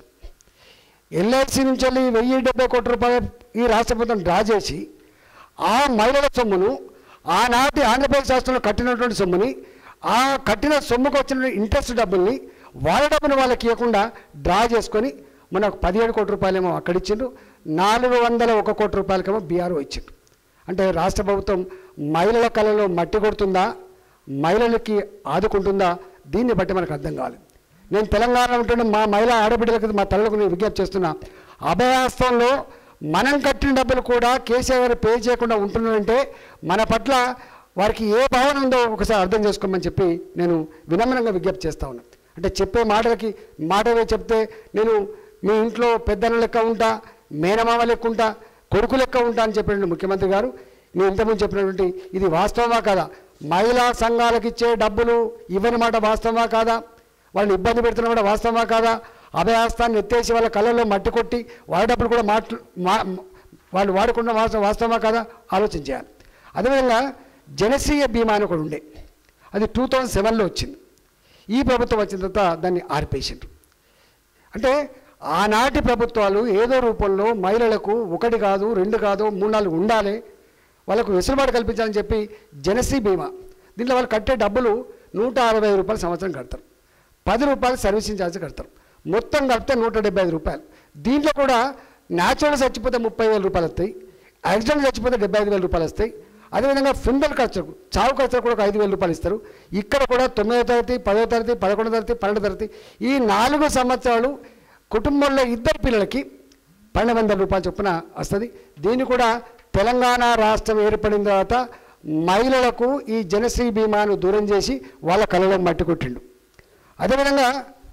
ఎల్ఐసి నుంచి వెళ్ళి వెయ్యి డెబ్బై కోట్ల రూపాయలు ఈ రాష్ట్ర ప్రభుత్వం డ్రా చేసి ఆ మహిళల సొమ్మును ఆనాటి ఆంధ్రప్రదేశ్ రాష్ట్రంలో కట్టినటువంటి సొమ్ముని ఆ కట్టిన సొమ్ముకు వచ్చిన ఇంట్రెస్ట్ డబ్బుల్ని వాళ్ళ డబ్బుని వాళ్ళకి ఇవ్వకుండా డ్రా చేసుకొని మొన్న పదిహేడు కోట్ల రూపాయలేమో అక్కడ ఇచ్చిండ్రు నాలుగు వందల ఒక కోటి రూపాయలకేమో బీఆర్ఓ ఇచ్చిండ్రు అంటే రాష్ట్ర ప్రభుత్వం మహిళల కళలో మట్టి కొడుతుందా మహిళలకి ఆదుకుంటుందా దీన్ని బట్టి మనకు అర్థం కావాలి నేను తెలంగాణ ఉంటున్న మా మహిళా ఆడబిడ్డలకు మా తల్లులకు నేను విజ్ఞప్తి చేస్తున్నా అభయాస్తంలో మనం కట్టిన డబ్బులు కూడా కేసీఆర్ గారు పే చేయకుండా ఉంటున్నారంటే మన పట్ల వారికి ఏ భావన ఉందో ఒకసారి అర్థం చేసుకోమని చెప్పి నేను వినమ్రంగా విజ్ఞప్తి చేస్తా ఉన్నాను అంటే చెప్పే మాటలకి మాటలే చెప్తే నేను మీ ఇంట్లో పెద్దన్న లెక్క ఉంటా మేనమామ లెక్క ఉంటా కొడుకు లెక్క ఉంటా అని చెప్పిన ముఖ్యమంత్రి గారు నేను ఇంతకుముందు చెప్పినటువంటి ఇది వాస్తవమా కాదా మహిళా సంఘాలకు ఇచ్చే డబ్బులు ఇవ్వని మాట వాస్తవమా కాదా వాళ్ళని ఇబ్బంది పెడుతున్న కూడా వాస్తవమా కాదా అభయాస్తాన్ని ఎత్తేసి వాళ్ళ కళ్ళల్లో మట్టి కొట్టి వాళ్ళ డబ్బులు కూడా మాట్లా మా వాళ్ళు వాడుకున్న వాస్తవం వాస్తవమా కాదా ఆలోచన చేయాలి అదేవిధంగా జనశ్రీయ బీమా అని ఒకటి ఉండే అది టూ థౌజండ్ సెవెన్లో వచ్చింది ఈ ప్రభుత్వం వచ్చిన తర్వాత దాన్ని ఆర్పేసిండ్రు అంటే ఆనాటి ప్రభుత్వాలు ఏదో రూపంలో మహిళలకు ఒకటి కాదు రెండు కాదు మూడు నాలుగు ఉండాలి వాళ్ళకు వెసులుబాటు కల్పించాలని చెప్పి జనశ్రీ బీమా దీంట్లో వాళ్ళు కట్టే డబ్బులు నూట అరవై ఐదు రూపాయలు సంవత్సరం కడతారు పది రూపాయలు సర్వీసింగ్ ఛార్జ్ కడతారు మొత్తం కలిపితే నూట డెబ్బై ఐదు రూపాయలు దీంట్లో కూడా న్యాచురల్ చచ్చిపోతే ముప్పై వేల రూపాయలు వస్తాయి యాక్సిడెంట్ చచ్చిపోతే డెబ్బై ఐదు వేల రూపాయలు వస్తాయి అదేవిధంగా ఫిండల్ ఖర్చులకు చావు ఖర్చులకు కూడా ఒక ఐదు వేల రూపాయలు ఇస్తారు ఇక్కడ కూడా తొమ్మిదో తరగతి పదో తరగతి పదకొండో తరగతి పన్నెండో తరగతి ఈ నాలుగు సంవత్సరాలు కుటుంబంలో ఇద్దరు పిల్లలకి పన్నెండు వందల రూపాయలు చొప్పున వస్తుంది దీన్ని కూడా తెలంగాణ రాష్ట్రం ఏర్పడిన తర్వాత మహిళలకు ఈ జనశ్రీ బీమాను దూరం చేసి వాళ్ళ కళలో మట్టి కొట్టిండు అదేవిధంగా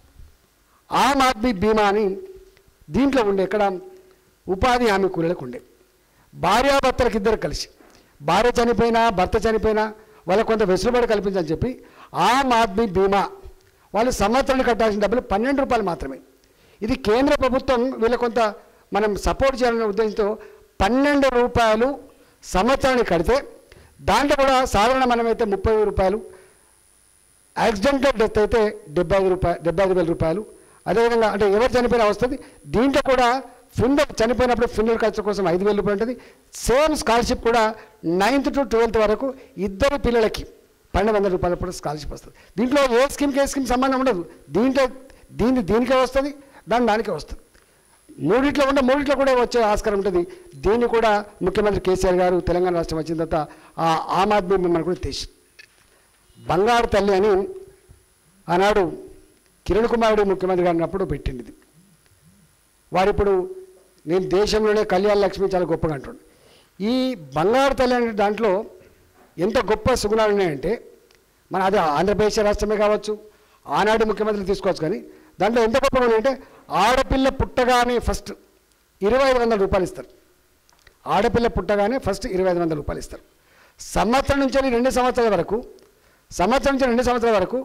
ఆమ్ ఆద్మీ బీమా అని దీంట్లో ఉండే ఇక్కడ ఉపాధి హామీ కూలీలకు ఉండే భార్యాభర్తలకు ఇద్దరు కలిసి భార్య చనిపోయినా భర్త చనిపోయినా వాళ్ళకు కొంత వెసులుబాటు కల్పించని చెప్పి ఆమ్ ఆద్మీ బీమా వాళ్ళు సంవత్సరానికి కట్టాల్సిన డబ్బులు పన్నెండు రూపాయలు మాత్రమే ఇది కేంద్ర ప్రభుత్వం వీళ్ళ కొంత మనం సపోర్ట్ చేయాలనే ఉద్దేశంతో పన్నెండు రూపాయలు సంవత్సరానికి కడితే దాంట్లో కూడా సాధారణ మనమైతే ముప్పై రూపాయలు యాక్సిడెంటల్ డెత్ అయితే డెబ్బై ఐదు రూపాయలు డెబ్బై ఐదు వేల రూపాయలు అదేవిధంగా అంటే ఎవరు చనిపోయినా వస్తుంది దీంట్లో కూడా ఫిండర్ చనిపోయినప్పుడు ఫిండర్ ఖర్చు కోసం ఐదు వేల రూపాయలు ఉంటుంది సేమ్ స్కాలర్షిప్ కూడా నైన్త్ టు ట్వెల్త్ వరకు ఇద్దరు పిల్లలకి పన్నెండు వందల రూపాయల కూడా స్కాలర్షిప్ వస్తుంది దీంట్లో ఏ స్కీమ్కి ఏ స్కీమ్ సంబంధం ఉండదు దీంట్లో దీన్ని దీనికే వస్తుంది దాని దానికే వస్తుంది మూడిట్లో ఉంటే మూడిట్లో కూడా వచ్చే ఆస్కారం ఉంటుంది దీన్ని కూడా ముఖ్యమంత్రి కేసీఆర్ గారు తెలంగాణ రాష్ట్రం వచ్చిన తర్వాత ఆ ఆమ్ ఆద్మీ మిమ్మల్ని కూడా తీసి బంగారు తల్లి అని ఆనాడు కిరణ్ కుమారుడు ముఖ్యమంత్రి గారు ఉన్నప్పుడు పెట్టింది ఇది వారిప్పుడు నేను దేశంలోనే కళ్యాణ లక్ష్మి చాలా గొప్పగా అంటుండు ఈ బంగారు తల్లి అనే దాంట్లో ఎంత గొప్ప సుగుణాలు ఉన్నాయంటే మన అది ఆంధ్రప్రదేశ్ రాష్ట్రమే కావచ్చు ఆనాడు ముఖ్యమంత్రులు తీసుకోవచ్చు కానీ దాంట్లో ఎంత గొప్పగా ఉన్నాయంటే ఆడపిల్ల పుట్టగానే ఫస్ట్ ఇరవై ఐదు వందల రూపాయలు ఇస్తారు ఆడపిల్ల పుట్టగానే ఫస్ట్ ఇరవై ఐదు వందల రూపాయలు ఇస్తారు సంవత్సరం నుంచి రెండు సంవత్సరాల వరకు సంవత్సరం నుంచి రెండు సంవత్సరాల వరకు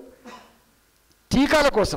టీకాల కోసం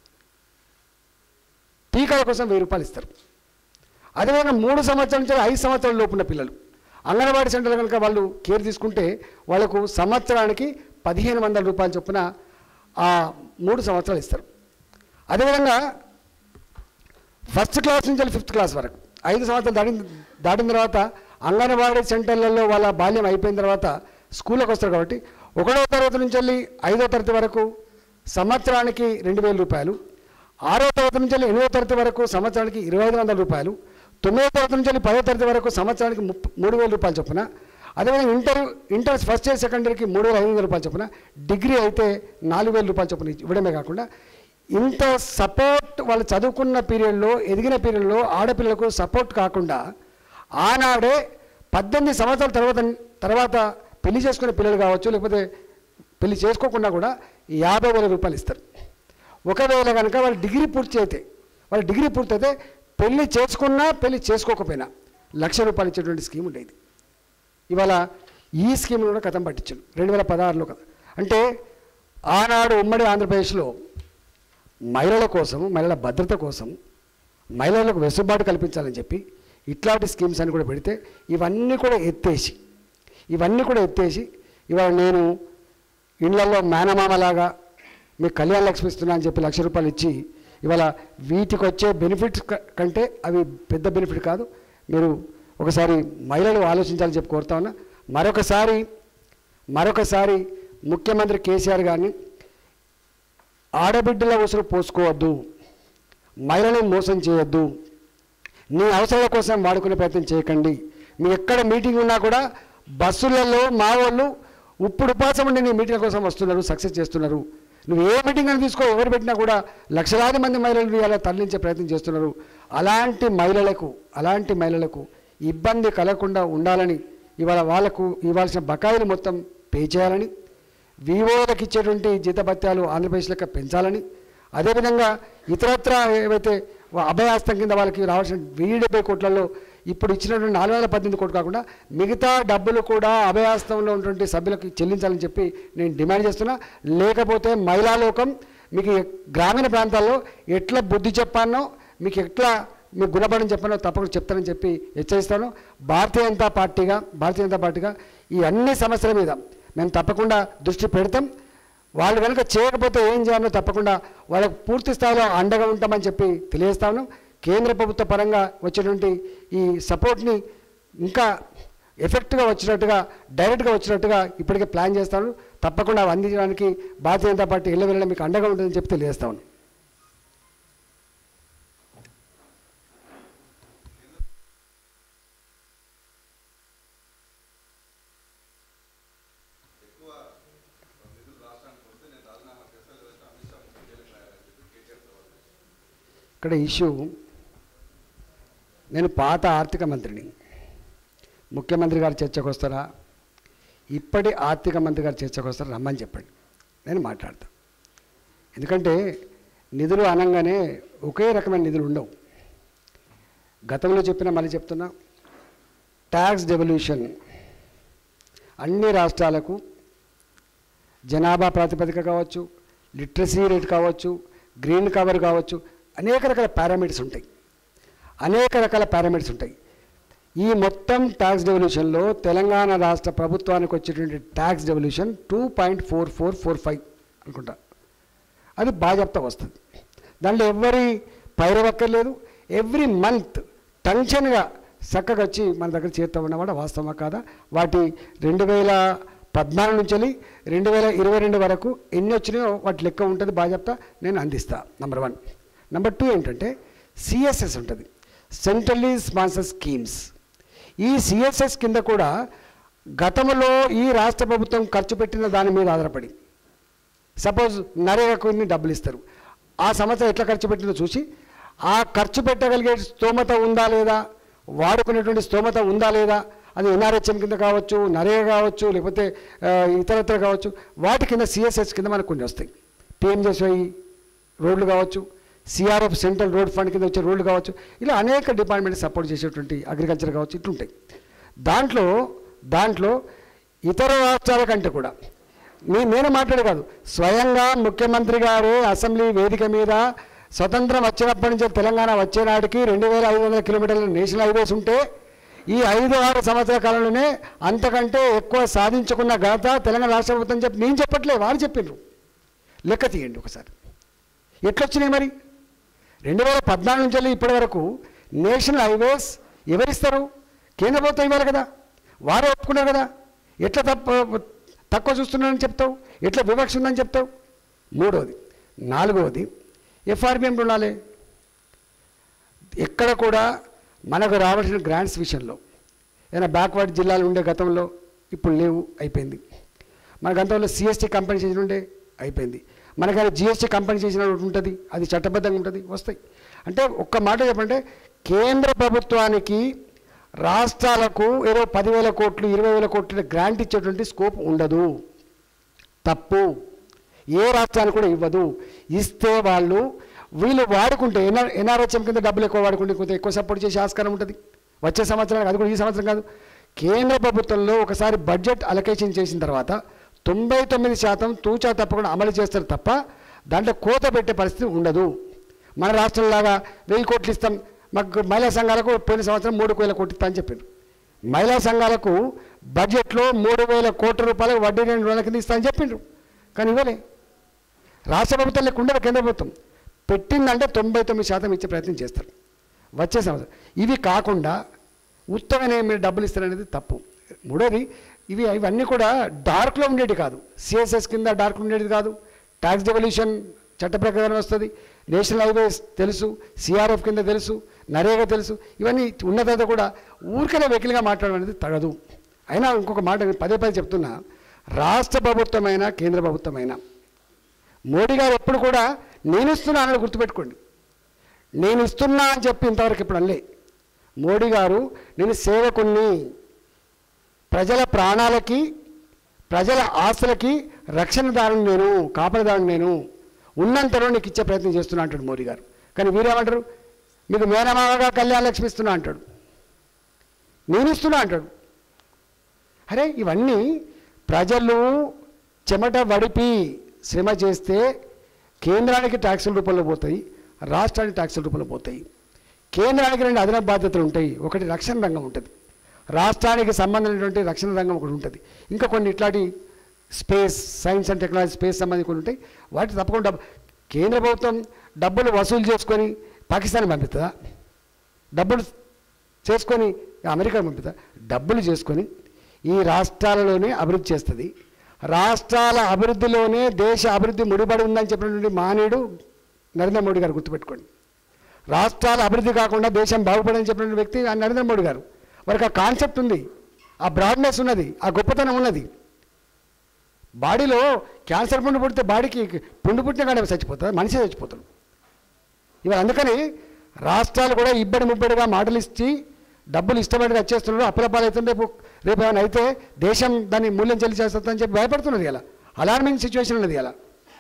టీకాల కోసం వెయ్యి రూపాయలు ఇస్తారు అదేవిధంగా మూడు సంవత్సరాల నుంచి ఐదు సంవత్సరాల లోపు ఉన్న పిల్లలు అంగన్వాడీ సెంటర్లు కనుక వాళ్ళు కేర్ తీసుకుంటే వాళ్ళకు సంవత్సరానికి పదిహేను వందల రూపాయల చొప్పున ఆ మూడు సంవత్సరాలు ఇస్తారు అదేవిధంగా ఫస్ట్ క్లాస్ నుంచి ఫిఫ్త్ క్లాస్ వరకు ఐదు సంవత్సరాలు దాటిన దాటిన తర్వాత అంగన్వాడీ సెంటర్లలో వాళ్ళ బాల్యం అయిపోయిన తర్వాత స్కూల్కి వస్తారు కాబట్టి ఒకటో తరగతి నుంచి వెళ్ళి ఐదో తరగతి వరకు సంవత్సరానికి రెండు వేల రూపాయలు ఆరో తరగతి నుంచి వెళ్ళి ఎనిమిదో తరగతి వరకు సంవత్సరానికి ఇరవై ఐదు వందల రూపాయలు తొమ్మిదో తరగతి నుంచి వెళ్ళి పదో తరగతి వరకు సంవత్సరానికి ముప్ప మూడు వేల రూపాయలు చొప్పున అదేవిధంగా inter inter first year second ఇయర్కి మూడు వేల ఐదు వందల రూపాయలు చొప్పున డిగ్రీ అయితే నాలుగు వేల రూపాయలు చొప్పున ఇవ్వడమే కాకుండా ఇంత సపోర్ట్ వాళ్ళు చదువుకున్న పీరియడ్లో ఎదిగిన పీరియడ్లో ఆడపిల్లలకు సపోర్ట్ కాకుండా ఆనాడే పద్దెనిమిది సంవత్సరాల తర్వాత తర్వాత పెళ్లి చేసుకునే పిల్లలు కావచ్చు లేకపోతే పెళ్లి చేసుకోకుండా కూడా యాభై వేల రూపాయలు ఇస్తారు ఒకవేళ కనుక వాళ్ళు డిగ్రీ పూర్తి అయితే వాళ్ళు డిగ్రీ పూర్తి అయితే పెళ్లి చేసుకున్నా పెళ్లి చేసుకోకపోయినా లక్ష రూపాయలు ఇచ్చేటువంటి స్కీమ్ ఉండేది ఇవాళ ఈ స్కీమ్ను కూడా కథం పట్టించాడు రెండు వేల పదహారులో కదా అంటే ఆనాడు ఉమ్మడి ఆంధ్రప్రదేశ్లో మహిళల కోసం మహిళల భద్రత కోసం మహిళలకు వెసులుబాటు కల్పించాలని చెప్పి ఇట్లాంటి స్కీమ్స్ అని కూడా పెడితే ఇవన్నీ కూడా ఎత్తేసి ఇవన్నీ కూడా ఎత్తేసి ఇవాళ నేను ఇళ్లలో మేనమామలాగా మీకు కళ్యాణ లక్ష్మి ఇస్తున్నా అని చెప్పి లక్ష రూపాయలు ఇచ్చి ఇవాళ వీటికి వచ్చే బెనిఫిట్స్ క- కంటే అవి పెద్ద బెనిఫిట్ కాదు మీరు ఒకసారి మహిళలు ఆలోచించాలని చెప్పి కోరుతా ఉన్నా మరొకసారి మరొకసారి ముఖ్యమంత్రి కేసీఆర్ గారిని ఆడబిడ్డల ఉసురు పోసుకోవద్దు మహిళలను మోసం చేయొద్దు నీ అవసరాల కోసం వాడుకునే ప్రయత్నం చేయకండి మీ ఎక్కడ మీటింగ్ ఉన్నా కూడా బస్సులలో మా వాళ్ళు ఇప్పుడు ఉపాసం ఉండి నీ మీటింగ్ కోసం వస్తున్నారు సక్సెస్ చేస్తున్నారు నువ్వు ఏ మీటింగ్ అని తీసుకో ఎవరు పెట్టినా కూడా లక్షలాది మంది మహిళలు ఇలా తరలించే ప్రయత్నం చేస్తున్నారు అలాంటి మహిళలకు అలాంటి మహిళలకు ఇబ్బంది కలగకుండా ఉండాలని ఇవాళ వాళ్ళకు ఇవ్వాల్సిన బకాయిలు మొత్తం పే చేయాలని వివోలకు ఇచ్చేటువంటి జీతభత్యాలు ఆంధ్రప్రదేశ్ లెక్క పెంచాలని అదేవిధంగా ఇతరత్ర ఏవైతే వా- అభయాస్తం కింద వాళ్ళకి రావాల్సిన వెయ్యి డెబ్బై కోట్లలో ఇప్పుడు ఇచ్చినటువంటి నాలుగు వందల పద్దెనిమిది కోట్లు కాకుండా మిగతా డబ్బులు కూడా అభయాస్తంలో ఉన్నటువంటి సభ్యులకు చెల్లించాలని చెప్పి నేను డిమాండ్ చేస్తున్నా లేకపోతే మహిళా లోకం మీకు గ్రామీణ ప్రాంతాల్లో ఎట్లా బుద్ధి చెప్పానో మీకు ఎట్లా మీకు గుణపడని చెప్పానో తప్పకుండా చెప్తానని చెప్పి హెచ్చరిస్తాను భారతీయ జనతా పార్టీగా భారతీయ జనతా పార్టీగా ఈ అన్ని సమస్యల మీద మేము తప్పకుండా దృష్టి పెడతాం వాళ్ళు కనుక చేయకపోతే ఏం చేయాలో తప్పకుండా వాళ్ళకు పూర్తి స్థాయిలో అండగా ఉంటామని చెప్పి తెలియజేస్తాను కేంద్ర ప్రభుత్వ పరంగా వచ్చేటువంటి ఈ సపోర్ట్ని ఇంకా ఎఫెక్ట్గా వచ్చినట్టుగా డైరెక్ట్గా వచ్చినట్టుగా ఇప్పటికే ప్లాన్ చేస్తాను తప్పకుండా అవి అందించడానికి భారతీయ జనతా పార్టీ ఇళ్ళ వెళ్ళడం మీకు అండగా ఉంటుందని చెప్పి తెలియజేస్తాను ఇక్కడ ఇష్యూ నేను పాత ఆర్థిక మంత్రిని ముఖ్యమంత్రి గారు చర్చకు వస్తారా ఇప్పటి ఆర్థిక మంత్రి గారు చర్చకు వస్తారా రమ్మని చెప్పండి నేను మాట్లాడతా ఎందుకంటే నిధులు అనగానే ఒకే రకమైన నిధులు ఉండవు గతంలో చెప్పిన మళ్ళీ చెప్తున్నా ట్యాక్స్ డెవల్యూషన్ అన్ని రాష్ట్రాలకు జనాభా ప్రాతిపదిక కావచ్చు లిటరసీ రేట్ కావచ్చు గ్రీన్ కవర్ కావచ్చు అనేక రకాల పారామీటర్స్ ఉంటాయి అనేక రకాల పారామీటర్స్ ఉంటాయి ఈ మొత్తం ట్యాక్స్ డెవల్యూషన్లో తెలంగాణ రాష్ట్ర ప్రభుత్వానికి వచ్చేటువంటి tax devolution two point four four four five అనుకుంటా అది బాజాప్తా వస్తుంది దాంట్లో ఎవరి పైరవక్కర్లేదు ఎవ్రీ మంత్ టెన్షన్గా చక్కగా వచ్చి మన దగ్గర చేరుతా ఉన్నమాట వాస్తవమా కాదా వాటి రెండు వేల పద్నాలుగు నుంచి వెళ్ళి రెండు వేల ఇరవై రెండు వరకు ఎన్ని వచ్చినాయో వాటి లెక్క ఉంటుంది బాగా చెప్తా నేను అందిస్తా నెంబర్ వన్ నెంబర్ టూ ఏంటంటే సిఎస్ఎస్ ఉంటుంది సెంట్రల్లీ స్పాన్సర్ స్కీమ్స్ ఈ సిఎస్ఎస్ కింద కూడా గతంలో ఈ రాష్ట్ర ప్రభుత్వం ఖర్చు పెట్టిన దాని మీద ఆధారపడి సపోజ్ నరేగాకు ఇన్ని డబ్బులు ఇస్తారు ఆ సంవత్సరం ఎట్లా ఖర్చు పెట్టిందో చూసి ఆ ఖర్చు పెట్టగలిగే స్తోమత ఉందా లేదా వాడుకునేటువంటి స్తోమత ఉందా లేదా అది ఎన్ఆర్హెచ్ఎం కింద కావచ్చు నరేగా కావచ్చు లేకపోతే ఆ, ఇతరత్ర కావచ్చు వాటి కింద సిఎస్ఎస్ కింద మనకు కొన్ని వస్తాయి పిఎంజెస్వై రోడ్లు కావచ్చు సిఆర్ఎఫ్ సెంట్రల్ రోడ్ ఫండ్ కింద వచ్చే రోడ్లు కావచ్చు ఇలా అనేక డిపార్ట్మెంట్ సపోర్ట్ చేసేటువంటి అగ్రికల్చర్ కావచ్చు ఇట్లుంటాయి దాంట్లో దాంట్లో ఇతర రాష్ట్రాల కంటే కూడా నీ నేను మాట్లాడే కాదు స్వయంగా ముఖ్యమంత్రి గారు అసెంబ్లీ వేదిక మీద స్వతంత్రం వచ్చినప్పటి నుంచి తెలంగాణ వచ్చే నాటికి రెండు వేల ఐదు వందల కిలోమీటర్ల నేషనల్ హైవేస్ ఉంటే ఈ ఐదు ఆరు సంవత్సరాల కాలంలోనే అంతకంటే ఎక్కువ సాధించుకున్న ఘనత తెలంగాణ రాష్ట్ర ప్రభుత్వం చెప్పి నేను చెప్పట్లే వారు చెప్పిండ్రు లెక్క తీయండి ఒకసారి ఎట్లొచ్చినాయి మరి రెండు వేల పద్నాలుగు నుంచి వెళ్ళి ఇప్పటి వరకు నేషనల్ హైవేస్ ఎవరిస్తారు కేంద్ర ప్రభుత్వం ఇవ్వాలి కదా వారే ఒప్పుకున్నారు కదా ఎట్లా తప్ప తక్కువ చూస్తున్నారని చెప్తావు ఎట్లా వివక్ష ఉందని చెప్తావు మూడవది నాలుగవది ఎఫ్ఆర్బిఎం రుణాలే ఎక్కడ కూడా మనకు రావాల్సిన గ్రాంట్స్ విషయంలో ఏదైనా బ్యాక్వర్డ్ జిల్లాలు ఉండే గతంలో ఇప్పుడు లేవు అయిపోయింది మన గతంలో సిఎస్టీ కంపెన్సేషన్ ఉండే అయిపోయింది మనకైనా జిఎస్టీ కంపెన్సేషన్ ఒకటి ఉంటుంది అది చట్టబద్ధంగా ఉంటుంది వస్తాయి అంటే ఒక్క మాట చెప్పంటే కేంద్ర ప్రభుత్వానికి రాష్ట్రాలకు ఏదో పదివేల కోట్లు ఇరవై వేల కోట్ల గ్రాంట్ ఇచ్చేటువంటి స్కోప్ ఉండదు తప్పు ఏ రాష్ట్రానికి కూడా ఇవ్వదు ఇస్తే వాళ్ళు వీళ్ళు వాడుకుంటే ఎన్ఆర్ ఎన్ఆర్హెచ్ఎం కింద డబ్బులు ఎక్కువ వాడుకుంటే కొంత ఎక్కువ సపోర్ట్ చేసే ఆస్కారం ఉంటుంది వచ్చే సంవత్సరానికి అది కూడా ఈ సంవత్సరం కాదు కేంద్ర ప్రభుత్వంలో ఒకసారి బడ్జెట్ అలొకేషన్ చేసిన తర్వాత తొంభై తొమ్మిది శాతం తూచా తప్పకుండా అమలు చేస్తారు తప్ప దాంట్లో కోత పెట్టే పరిస్థితి ఉండదు మన రాష్ట్రంలాగా వెయ్యి కోట్లు ఇస్తాం మాకు మహిళా సంఘాలకు పోయిన సంవత్సరం మూడు వేల కోట్లు ఇస్తా అని చెప్పారు మహిళా సంఘాలకు బడ్జెట్లో మూడు వేల కోట్ల రూపాయలకు వడ్డీ లేని రుణాల కింద ఇస్తా అని చెప్పిండ్రు కానీ ఇవ్వలే రాష్ట్ర ప్రభుత్వం లెక్క ఉండదు కేంద్ర ప్రభుత్వం పెట్టిందంటే తొంభై తొమ్మిది శాతం ఇచ్చే ప్రయత్నం చేస్తారు వచ్చే సంవత్సరం ఇవి కాకుండా ఉత్తమైన మీరు డబ్బులు ఇస్తారనేది తప్పు మూడోది ఇవి ఇవన్నీ కూడా డార్క్లో ఉండేది కాదు సిఎస్ఎస్ కింద డార్క్ ఉండేది కాదు ట్యాక్స్ డెవల్యూషన్ చట్ట ప్రకారం వస్తుంది నేషనల్ హైవేస్ తెలుసు సిఆర్ఎఫ్ కింద తెలుసు నరేగా తెలుసు ఇవన్నీ ఉన్న తర్వాత కూడా ఊరికనే వెకిలిగా మాట్లాడడం అనేది తగదు అయినా ఇంకొక మాట నేను పదే పదే చెప్తున్నా రాష్ట్ర ప్రభుత్వమైనా కేంద్ర ప్రభుత్వమైనా మోడీ గారు ఎప్పుడు కూడా నేను ఇస్తున్నానని గుర్తుపెట్టుకోండి నేను ఇస్తున్నా అని చెప్పి ఇంతవరకు ఇప్పుడు అనలే మోడీ గారు నేను సేవకుణ్ణి ప్రజల ప్రాణాలకి ప్రజల ఆస్తులకి రక్షణదారుని నేను కాపలదారుని నేను ఉన్నంతలో నీకు ఇచ్చే ప్రయత్నం చేస్తున్నా అంటాడు మోడీ గారు కానీ వీరేమంటారు మీకు మేనమావగా కళ్యాణ లక్ష్మి ఇస్తున్నా అంటాడు నేను ఇస్తున్నా అంటాడు అరే ఇవన్నీ ప్రజలు చెమట వడిపి శ్రమ చేస్తే కేంద్రానికి ట్యాక్సుల రూపంలో పోతాయి రాష్ట్రానికి ట్యాక్సుల రూపంలో పోతాయి కేంద్రానికి రెండు అదనపు బాధ్యతలు ఉంటాయి ఒకటి రక్షణ రంగం ఉంటుంది రాష్ట్రానికి సంబంధించినటువంటి రక్షణ రంగం ఒకటి ఉంటుంది ఇంకా కొన్ని ఇట్లాంటి space science and technology space సంబంధించి కొన్ని ఉంటాయి వాటి తప్పకుండా కేంద్ర ప్రభుత్వం డబ్బులు వసూలు చేసుకొని పాకిస్తాన్ పంపిస్తుందా డబ్బులు చేసుకొని అమెరికా పంపిస్తా డబ్బులు చేసుకొని ఈ రాష్ట్రాలలోనే అభివృద్ధి చేస్తుంది రాష్ట్రాల అభివృద్ధిలోనే దేశ అభివృద్ధి ముడిపడి ఉందని చెప్పినటువంటి మానేడు నరేంద్ర మోడీ గారు గుర్తుపెట్టుకోండి రాష్ట్రాల అభివృద్ధి కాకుండా దేశం బాగుపడని చెప్పిన వ్యక్తి ఆ నరేంద్ర మోడీ గారు వారికి ఆ కాన్సెప్ట్ ఉంది ఆ బ్రాడ్నెస్ ఉన్నది ఆ గొప్పతనం ఉన్నది బాడీలో క్యాన్సర్ పుండు పుడితే బాడీకి పుండు పుట్టిన కానీ చచ్చిపోతుంది మనిషి చచ్చిపోతాడు ఇవాళ అందుకని రాష్ట్రాలు కూడా ఇబ్బడి ముబ్బడిగా మాటలు ఇచ్చి డబ్బులు ఇష్టపడి వచ్చేస్తున్నారు అప్పులపాలు అవుతుంది రేపు రేపు ఏమైనా అయితే దేశం దాన్ని మూల్యం చెల్లిచేస్తుందని చెప్పి భయపడుతున్నది ఇలా అలార్మింగ్ సిచ్యువేషన్ ఉన్నది ఇలా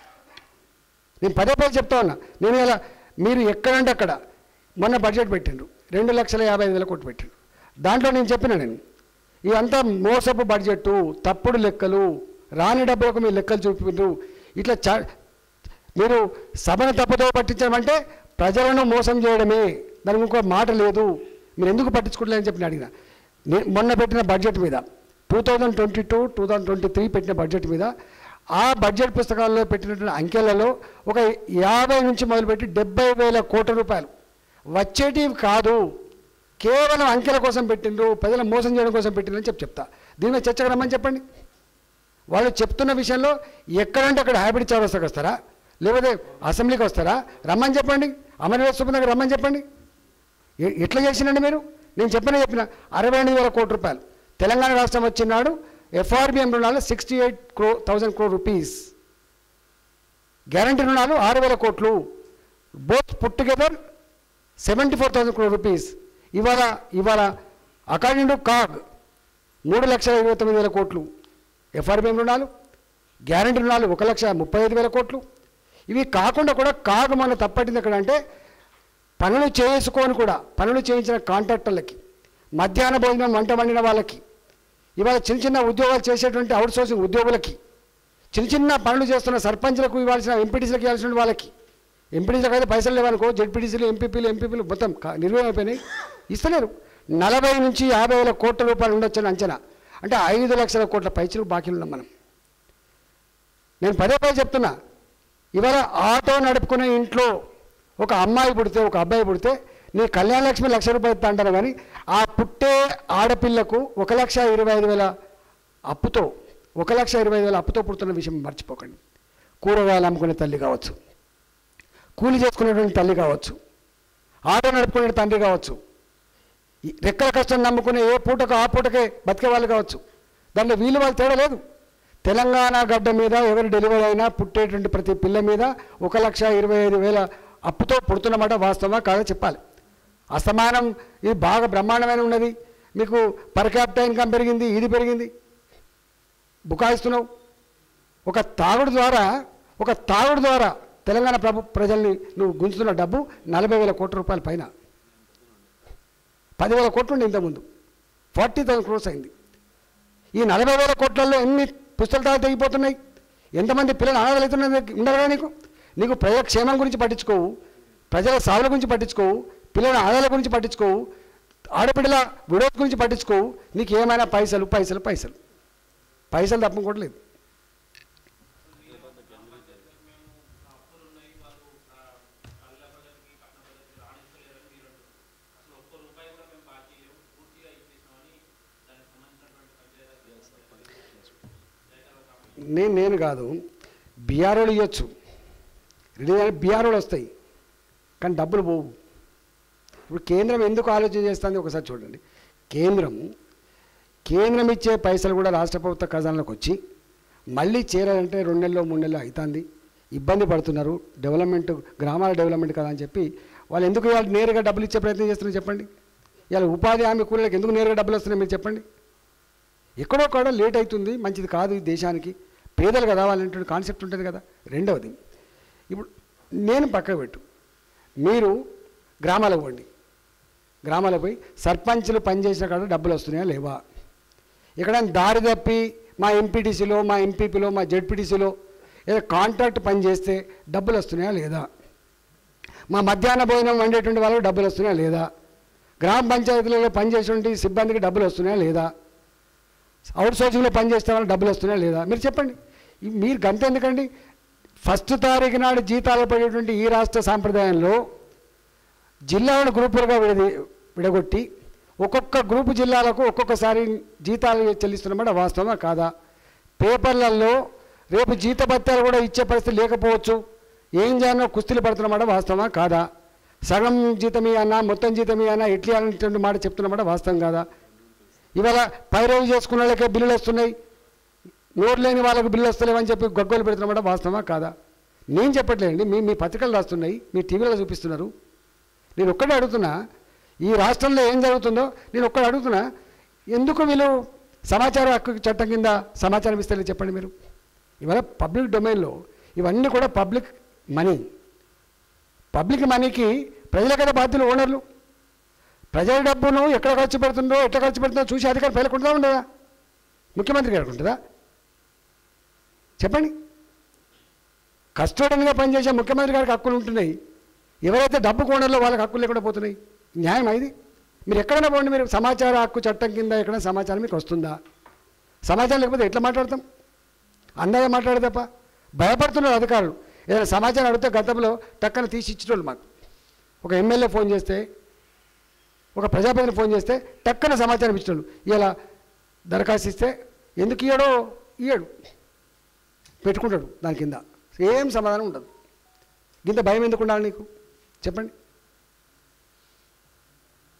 నేను పదే పదే చెప్తా ఉన్నా నేను ఇలా మీరు ఎక్కడంటే అక్కడ మొన్న బడ్జెట్ పెట్టిండ్రు రెండు లక్షల యాభై ఐదు వేల కోట్లు పెట్టిండ్రు దాంట్లో నేను చెప్పిన నేను ఇదంతా మోసపు బడ్జెట్ తప్పుడు లెక్కలు రాని డబ్బులకు మీరు లెక్కలు చూపిండ్రు ఇట్లా చ మీరు సభను తప్పుతో పట్టించడం అంటే ప్రజలను మోసం చేయడమే దానికి ఇంకో మాట లేదు మీరు ఎందుకు పట్టించుకోవట్లేదని చెప్పి నేను అడిగిన నే- మొన్న పెట్టిన బడ్జెట్ మీద two thousand twenty two two thousand twenty three పెట్టిన బడ్జెట్ మీద ఆ బడ్జెట్ పుస్తకాల్లో పెట్టినటువంటి అంకెలలో ఒక యాభై నుంచి మొదలుపెట్టి డెబ్బై వేల కోట్ల రూపాయలు వచ్చేటివి కాదు కేవలం అంకెల కోసం పెట్టిండ్రు ప్రజల మోసం చేయడం కోసం పెట్టిండ్రు అని చెప్పి చెప్తా దీని మీద చర్చకు రమ్మని చెప్పండి వాళ్ళు చెప్తున్న విషయంలో ఎక్కడంటే అక్కడ హైబ్రిడ్ చౌరస్తాకి వస్తారా లేకపోతే అసెంబ్లీకి వస్తారా రమ్మని చెప్పండి అమరవీర స్థూపం దగ్గర రమ్మని చెప్పండి ఎ- ఎట్లా చేసినండి మీరు నేను చెప్పిన చెప్పిన అరవై ఎనిమిది వేల కోట్ల రూపాయలు తెలంగాణ రాష్ట్రం వచ్చినాడు ఎఫ్ఆర్బిఎం రుణాలు sixty eight crore thousand crore rupees guarantee రుణాలు ఆరు వేల కోట్లు both put together seventy four thousand crore rupees ఇవాళ ఇవాళ అకార్డింగ్ టు కాగ్ మూడు లక్షల ఇరవై తొమ్మిది వేల కోట్లు ఎఫ్ఆర్బిఎం రుణాలు గ్యారంటీ రుణాలు ఒక లక్ష ముప్పై ఐదు వేల కోట్లు ఇవి కాకుండా కూడా కాగ్ మన తప్పట్టింది ఎక్కడ అంటే పనులు చేసుకొని కూడా పనులు చేయించిన కాంట్రాక్టర్లకి మధ్యాహ్న భోజనం వంట వండిన వాళ్ళకి ఇవాళ చిన్న చిన్న ఉద్యోగాలు చేసేటువంటి అవుట్ సోర్సింగ్ ఉద్యోగులకి చిన్న చిన్న పనులు చేస్తున్న సర్పంచ్లకు ఇవ్వాల్సిన ఎంపీటీసీలకు ఇవ్వాల్సిన వాళ్ళకి ఎంపీటీసీలకు అయితే పైసలు లేవనుకో జెడ్పీటీసీలు ఎంపీపీలు ఎంపీపీలు మొత్తం కా- నిర్వహణ అయిపోయినాయి ఇస్తలేరు నలభై నుంచి యాభై వేల కోట్ల రూపాయలు ఉండొచ్చని అంచనా అంటే ఐదు లక్షల కోట్ల పైచలు బాకీలు ఉన్నాం మనం నేను పదే పదే చెప్తున్నా ఇవాళ ఆటో నడుపుకునే ఇంట్లో ఒక అమ్మాయి పుడితే ఒక అబ్బాయి పుడితే నీ కళ్యాణ లక్ష్మి లక్ష రూపాయలు ఇస్తా అంటారు కానీ ఆ పుట్టే ఆడపిల్లకు ఒక లక్ష ఇరవై ఐదు వేల అప్పుతో ఒక లక్ష ఇరవై ఐదు వేల అప్పుతో పుడుతున్న విషయం మర్చిపోకండి కూరగాయలు అమ్ముకునే తల్లి కావచ్చు కూలి చేసుకునేటువంటి తల్లి కావచ్చు ఆటో నడుపుకునే తండ్రి కావచ్చు ఈ రెక్కల కష్టం నమ్ముకునే ఏ పూటకు ఆ పూటకే బతికే వాళ్ళు కావచ్చు దాంట్లో వీళ్ళు వాళ్ళు తేడా లేదు తెలంగాణ గడ్డ మీద ఎవరు డెలివరీ అయినా పుట్టేటువంటి ప్రతి పిల్ల మీద ఒక లక్ష ఇరవై ఐదు వేల అప్పుతో పుడుతున్నమాట వాస్తవమా కాదో చెప్పాలి అసమానం ఇది బాగా బ్రహ్మాండమైన ఉన్నది మీకు పర్ క్యాపిటల్ ఇన్కమ్ పెరిగింది ఇది పెరిగింది బుకాయిస్తున్నావు ఒక తాగుడు ద్వారా ఒక తాగుడు ద్వారా తెలంగాణ ప్రభు ప్రజల్ని నువ్వు గుంజుతున్న డబ్బు నలభై వేల కోట్ల రూపాయల పైన పదివేల కోట్లు ఉండే ఇంతకుముందు ఫార్టీ థౌసండ్ క్రోర్స్ అయింది ఈ నలభై వేల కోట్లలో ఎన్ని పుస్తకాలు తెగిపోతున్నాయి ఎంతమంది పిల్లలు అనాథలు అవుతున్నది ఉండరుగా నీకు నీకు ప్రజల క్షేమం గురించి పట్టించుకోవు ప్రజల సావుల గురించి పట్టించుకోవు పిల్లల ఆదాయాల గురించి పట్టించుకోవు ఆడపిల్లల విడోస్ గురించి పట్టించుకోవు నీకు ఏమైనా పైసలు పైసలు పైసలు పైసలు తప్పకూడలేదు నేను నేను కాదు బీఆర్ఓలు ఇవ్వచ్చు రెడీ బీఆర్ఓలు వస్తాయి కానీ డబ్బులు పోవు ఇప్పుడు కేంద్రం ఎందుకు ఆలోచన చేస్తుంది ఒకసారి చూడండి కేంద్రం కేంద్రం ఇచ్చే పైసలు కూడా రాష్ట్ర ప్రభుత్వ ఖజానాలకు వచ్చి మళ్ళీ చేరాలంటే రెండు నెలలు మూడు నెలలు అవుతుంది ఇబ్బంది పడుతున్నారు డెవలప్మెంట్ గ్రామాల డెవలప్మెంట్ కదా అని చెప్పి వాళ్ళు ఎందుకు ఇవాళ నేరుగా డబ్బులు ఇచ్చే ప్రయత్నం చేస్తున్నారు చెప్పండి ఇవాళ ఉపాధి హామీ కూలీలకు ఎందుకు నేరుగా డబ్బులు వస్తున్నాయి మీరు చెప్పండి ఎక్కడో కూడా లేట్ అవుతుంది మంచిది కాదు ఈ దేశానికి పేదలు కదా వాళ్ళంటే కాన్సెప్ట్ ఉంటుంది కదా రెండవది ఇప్పుడు నేను పక్కకు పెట్టు మీరు గ్రామాలకు పోండి గ్రామాలకు పోయి సర్పంచ్లు పనిచేసిన కాడ డబ్బులు వస్తున్నాయా లేవా ఇక్కడ దారి తప్పి మా ఎంపీటీసీలో మా ఎంపీపీలో మా జెడ్పీటీసీలో ఏదో కాంట్రాక్ట్ పని చేస్తే డబ్బులు వస్తున్నాయా లేదా మా మధ్యాహ్న భోజనం వండేటువంటి వాళ్ళకి డబ్బులు వస్తున్నాయా లేదా గ్రామ పంచాయతీలలో పనిచేసేటువంటి సిబ్బందికి డబ్బులు వస్తున్నాయా లేదా అవుట్ సోర్సింగ్లో పనిచేస్తే వాళ్ళకి డబ్బులు వస్తున్నాయా లేదా మీరు చెప్పండి ఈ- మీరు గంత ఎందుకండి ఫస్ట్ తారీఖు నాడు జీతాలు పడేటువంటి ఈ రాష్ట్ర సాంప్రదాయంలో జిల్లాలను గ్రూపులుగా విడది విడగొట్టి ఒక్కొక్క గ్రూపు జిల్లాలకు ఒక్కొక్కసారి జీతాలు చెల్లిస్తున్నమాట వాస్తవమా కాదా పేపర్లలో రేపు జీతభత్యాలు కూడా ఇచ్చే పరిస్థితి లేకపోవచ్చు ఏం చేయాలో కుస్తీలు పడుతున్నమాట వాస్తవమా కాదా సగం జీతం ఇవ్వనా మొత్తం జీతం ఇవ్వనా ఎట్లా అనేటువంటి మాట చెప్తున్నమాట వాస్తవం కాదా ఇవాళ పైరవి చేసుకున్న వాళ్ళకే బిల్లులు వస్తున్నాయి నోరు లేని వాళ్ళకి బిల్లు వస్తలేవని చెప్పి గొగ్గలు పెడుతున్నమాట వాస్తవమా కాదా నేను చెప్పట్లేదండి మీ మీ పత్రికలు రాస్తున్నాయి మీ టీవీలో చూపిస్తున్నారు నేను ఒక్కడే అడుగుతున్నా ఈ రాష్ట్రంలో ఏం జరుగుతుందో నేను ఒక్కడే అడుగుతున్నా ఎందుకు వీళ్ళు సమాచార హక్కు చట్టం కింద సమాచారం ఇస్తారు చెప్పండి మీరు ఇవాళ పబ్లిక్ డొమైన్లో ఇవన్నీ కూడా పబ్లిక్ మనీ పబ్లిక్ మనీకి ప్రజల కదా బాధ్యులు ఓనర్లు ప్రజల డబ్బును ఎక్కడ ఖర్చు పెడుతుందో ఎట్లా ఖర్చు పెడుతుందో చూసి అధికారం ప్రజలకు ఉంటుందా ఉండదా ముఖ్యమంత్రి గారికి ఉంటుందా చెప్పండి కస్టోడియన్గా పనిచేసే ముఖ్యమంత్రి గారికి హక్కులు ఉంటున్నాయి ఎవరైతే డబ్బు కోణంలో వాళ్ళకి హక్కులు లేకుండా పోతున్నాయి న్యాయం ఇది మీరు ఎక్కడైనా పోండి మీరు సమాచార హక్కు చట్టం కింద ఎక్కడైనా సమాచారం మీకు వస్తుందా సమాచారం లేకపోతే ఎట్లా మాట్లాడతాం అందాగా మాట్లాడే తప్ప భయపడుతున్నారు అధికారులు ఏదైనా సమాచారం అడిగితే గతంలో టక్కన తీసి ఇచ్చేటోళ్ళు మాకు ఒక ఎమ్మెల్యే ఫోన్ చేస్తే ఒక ప్రజాప్రతినిధి ఫోన్ చేస్తే టక్కన సమాచారం ఇచ్చేటోళ్ళు ఇలా దరఖాస్తు ఇస్తే ఎందుకు ఇయ్యడో ఇయ్యడు పెట్టుకుంటాడు దాని కింద ఏం సమాధానం ఉండదు ఇంత భయం ఎందుకు ఉండాలి నీకు చెప్పండి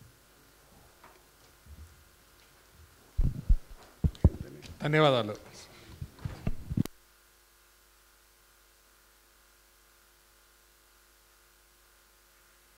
ధన్యవాదాలు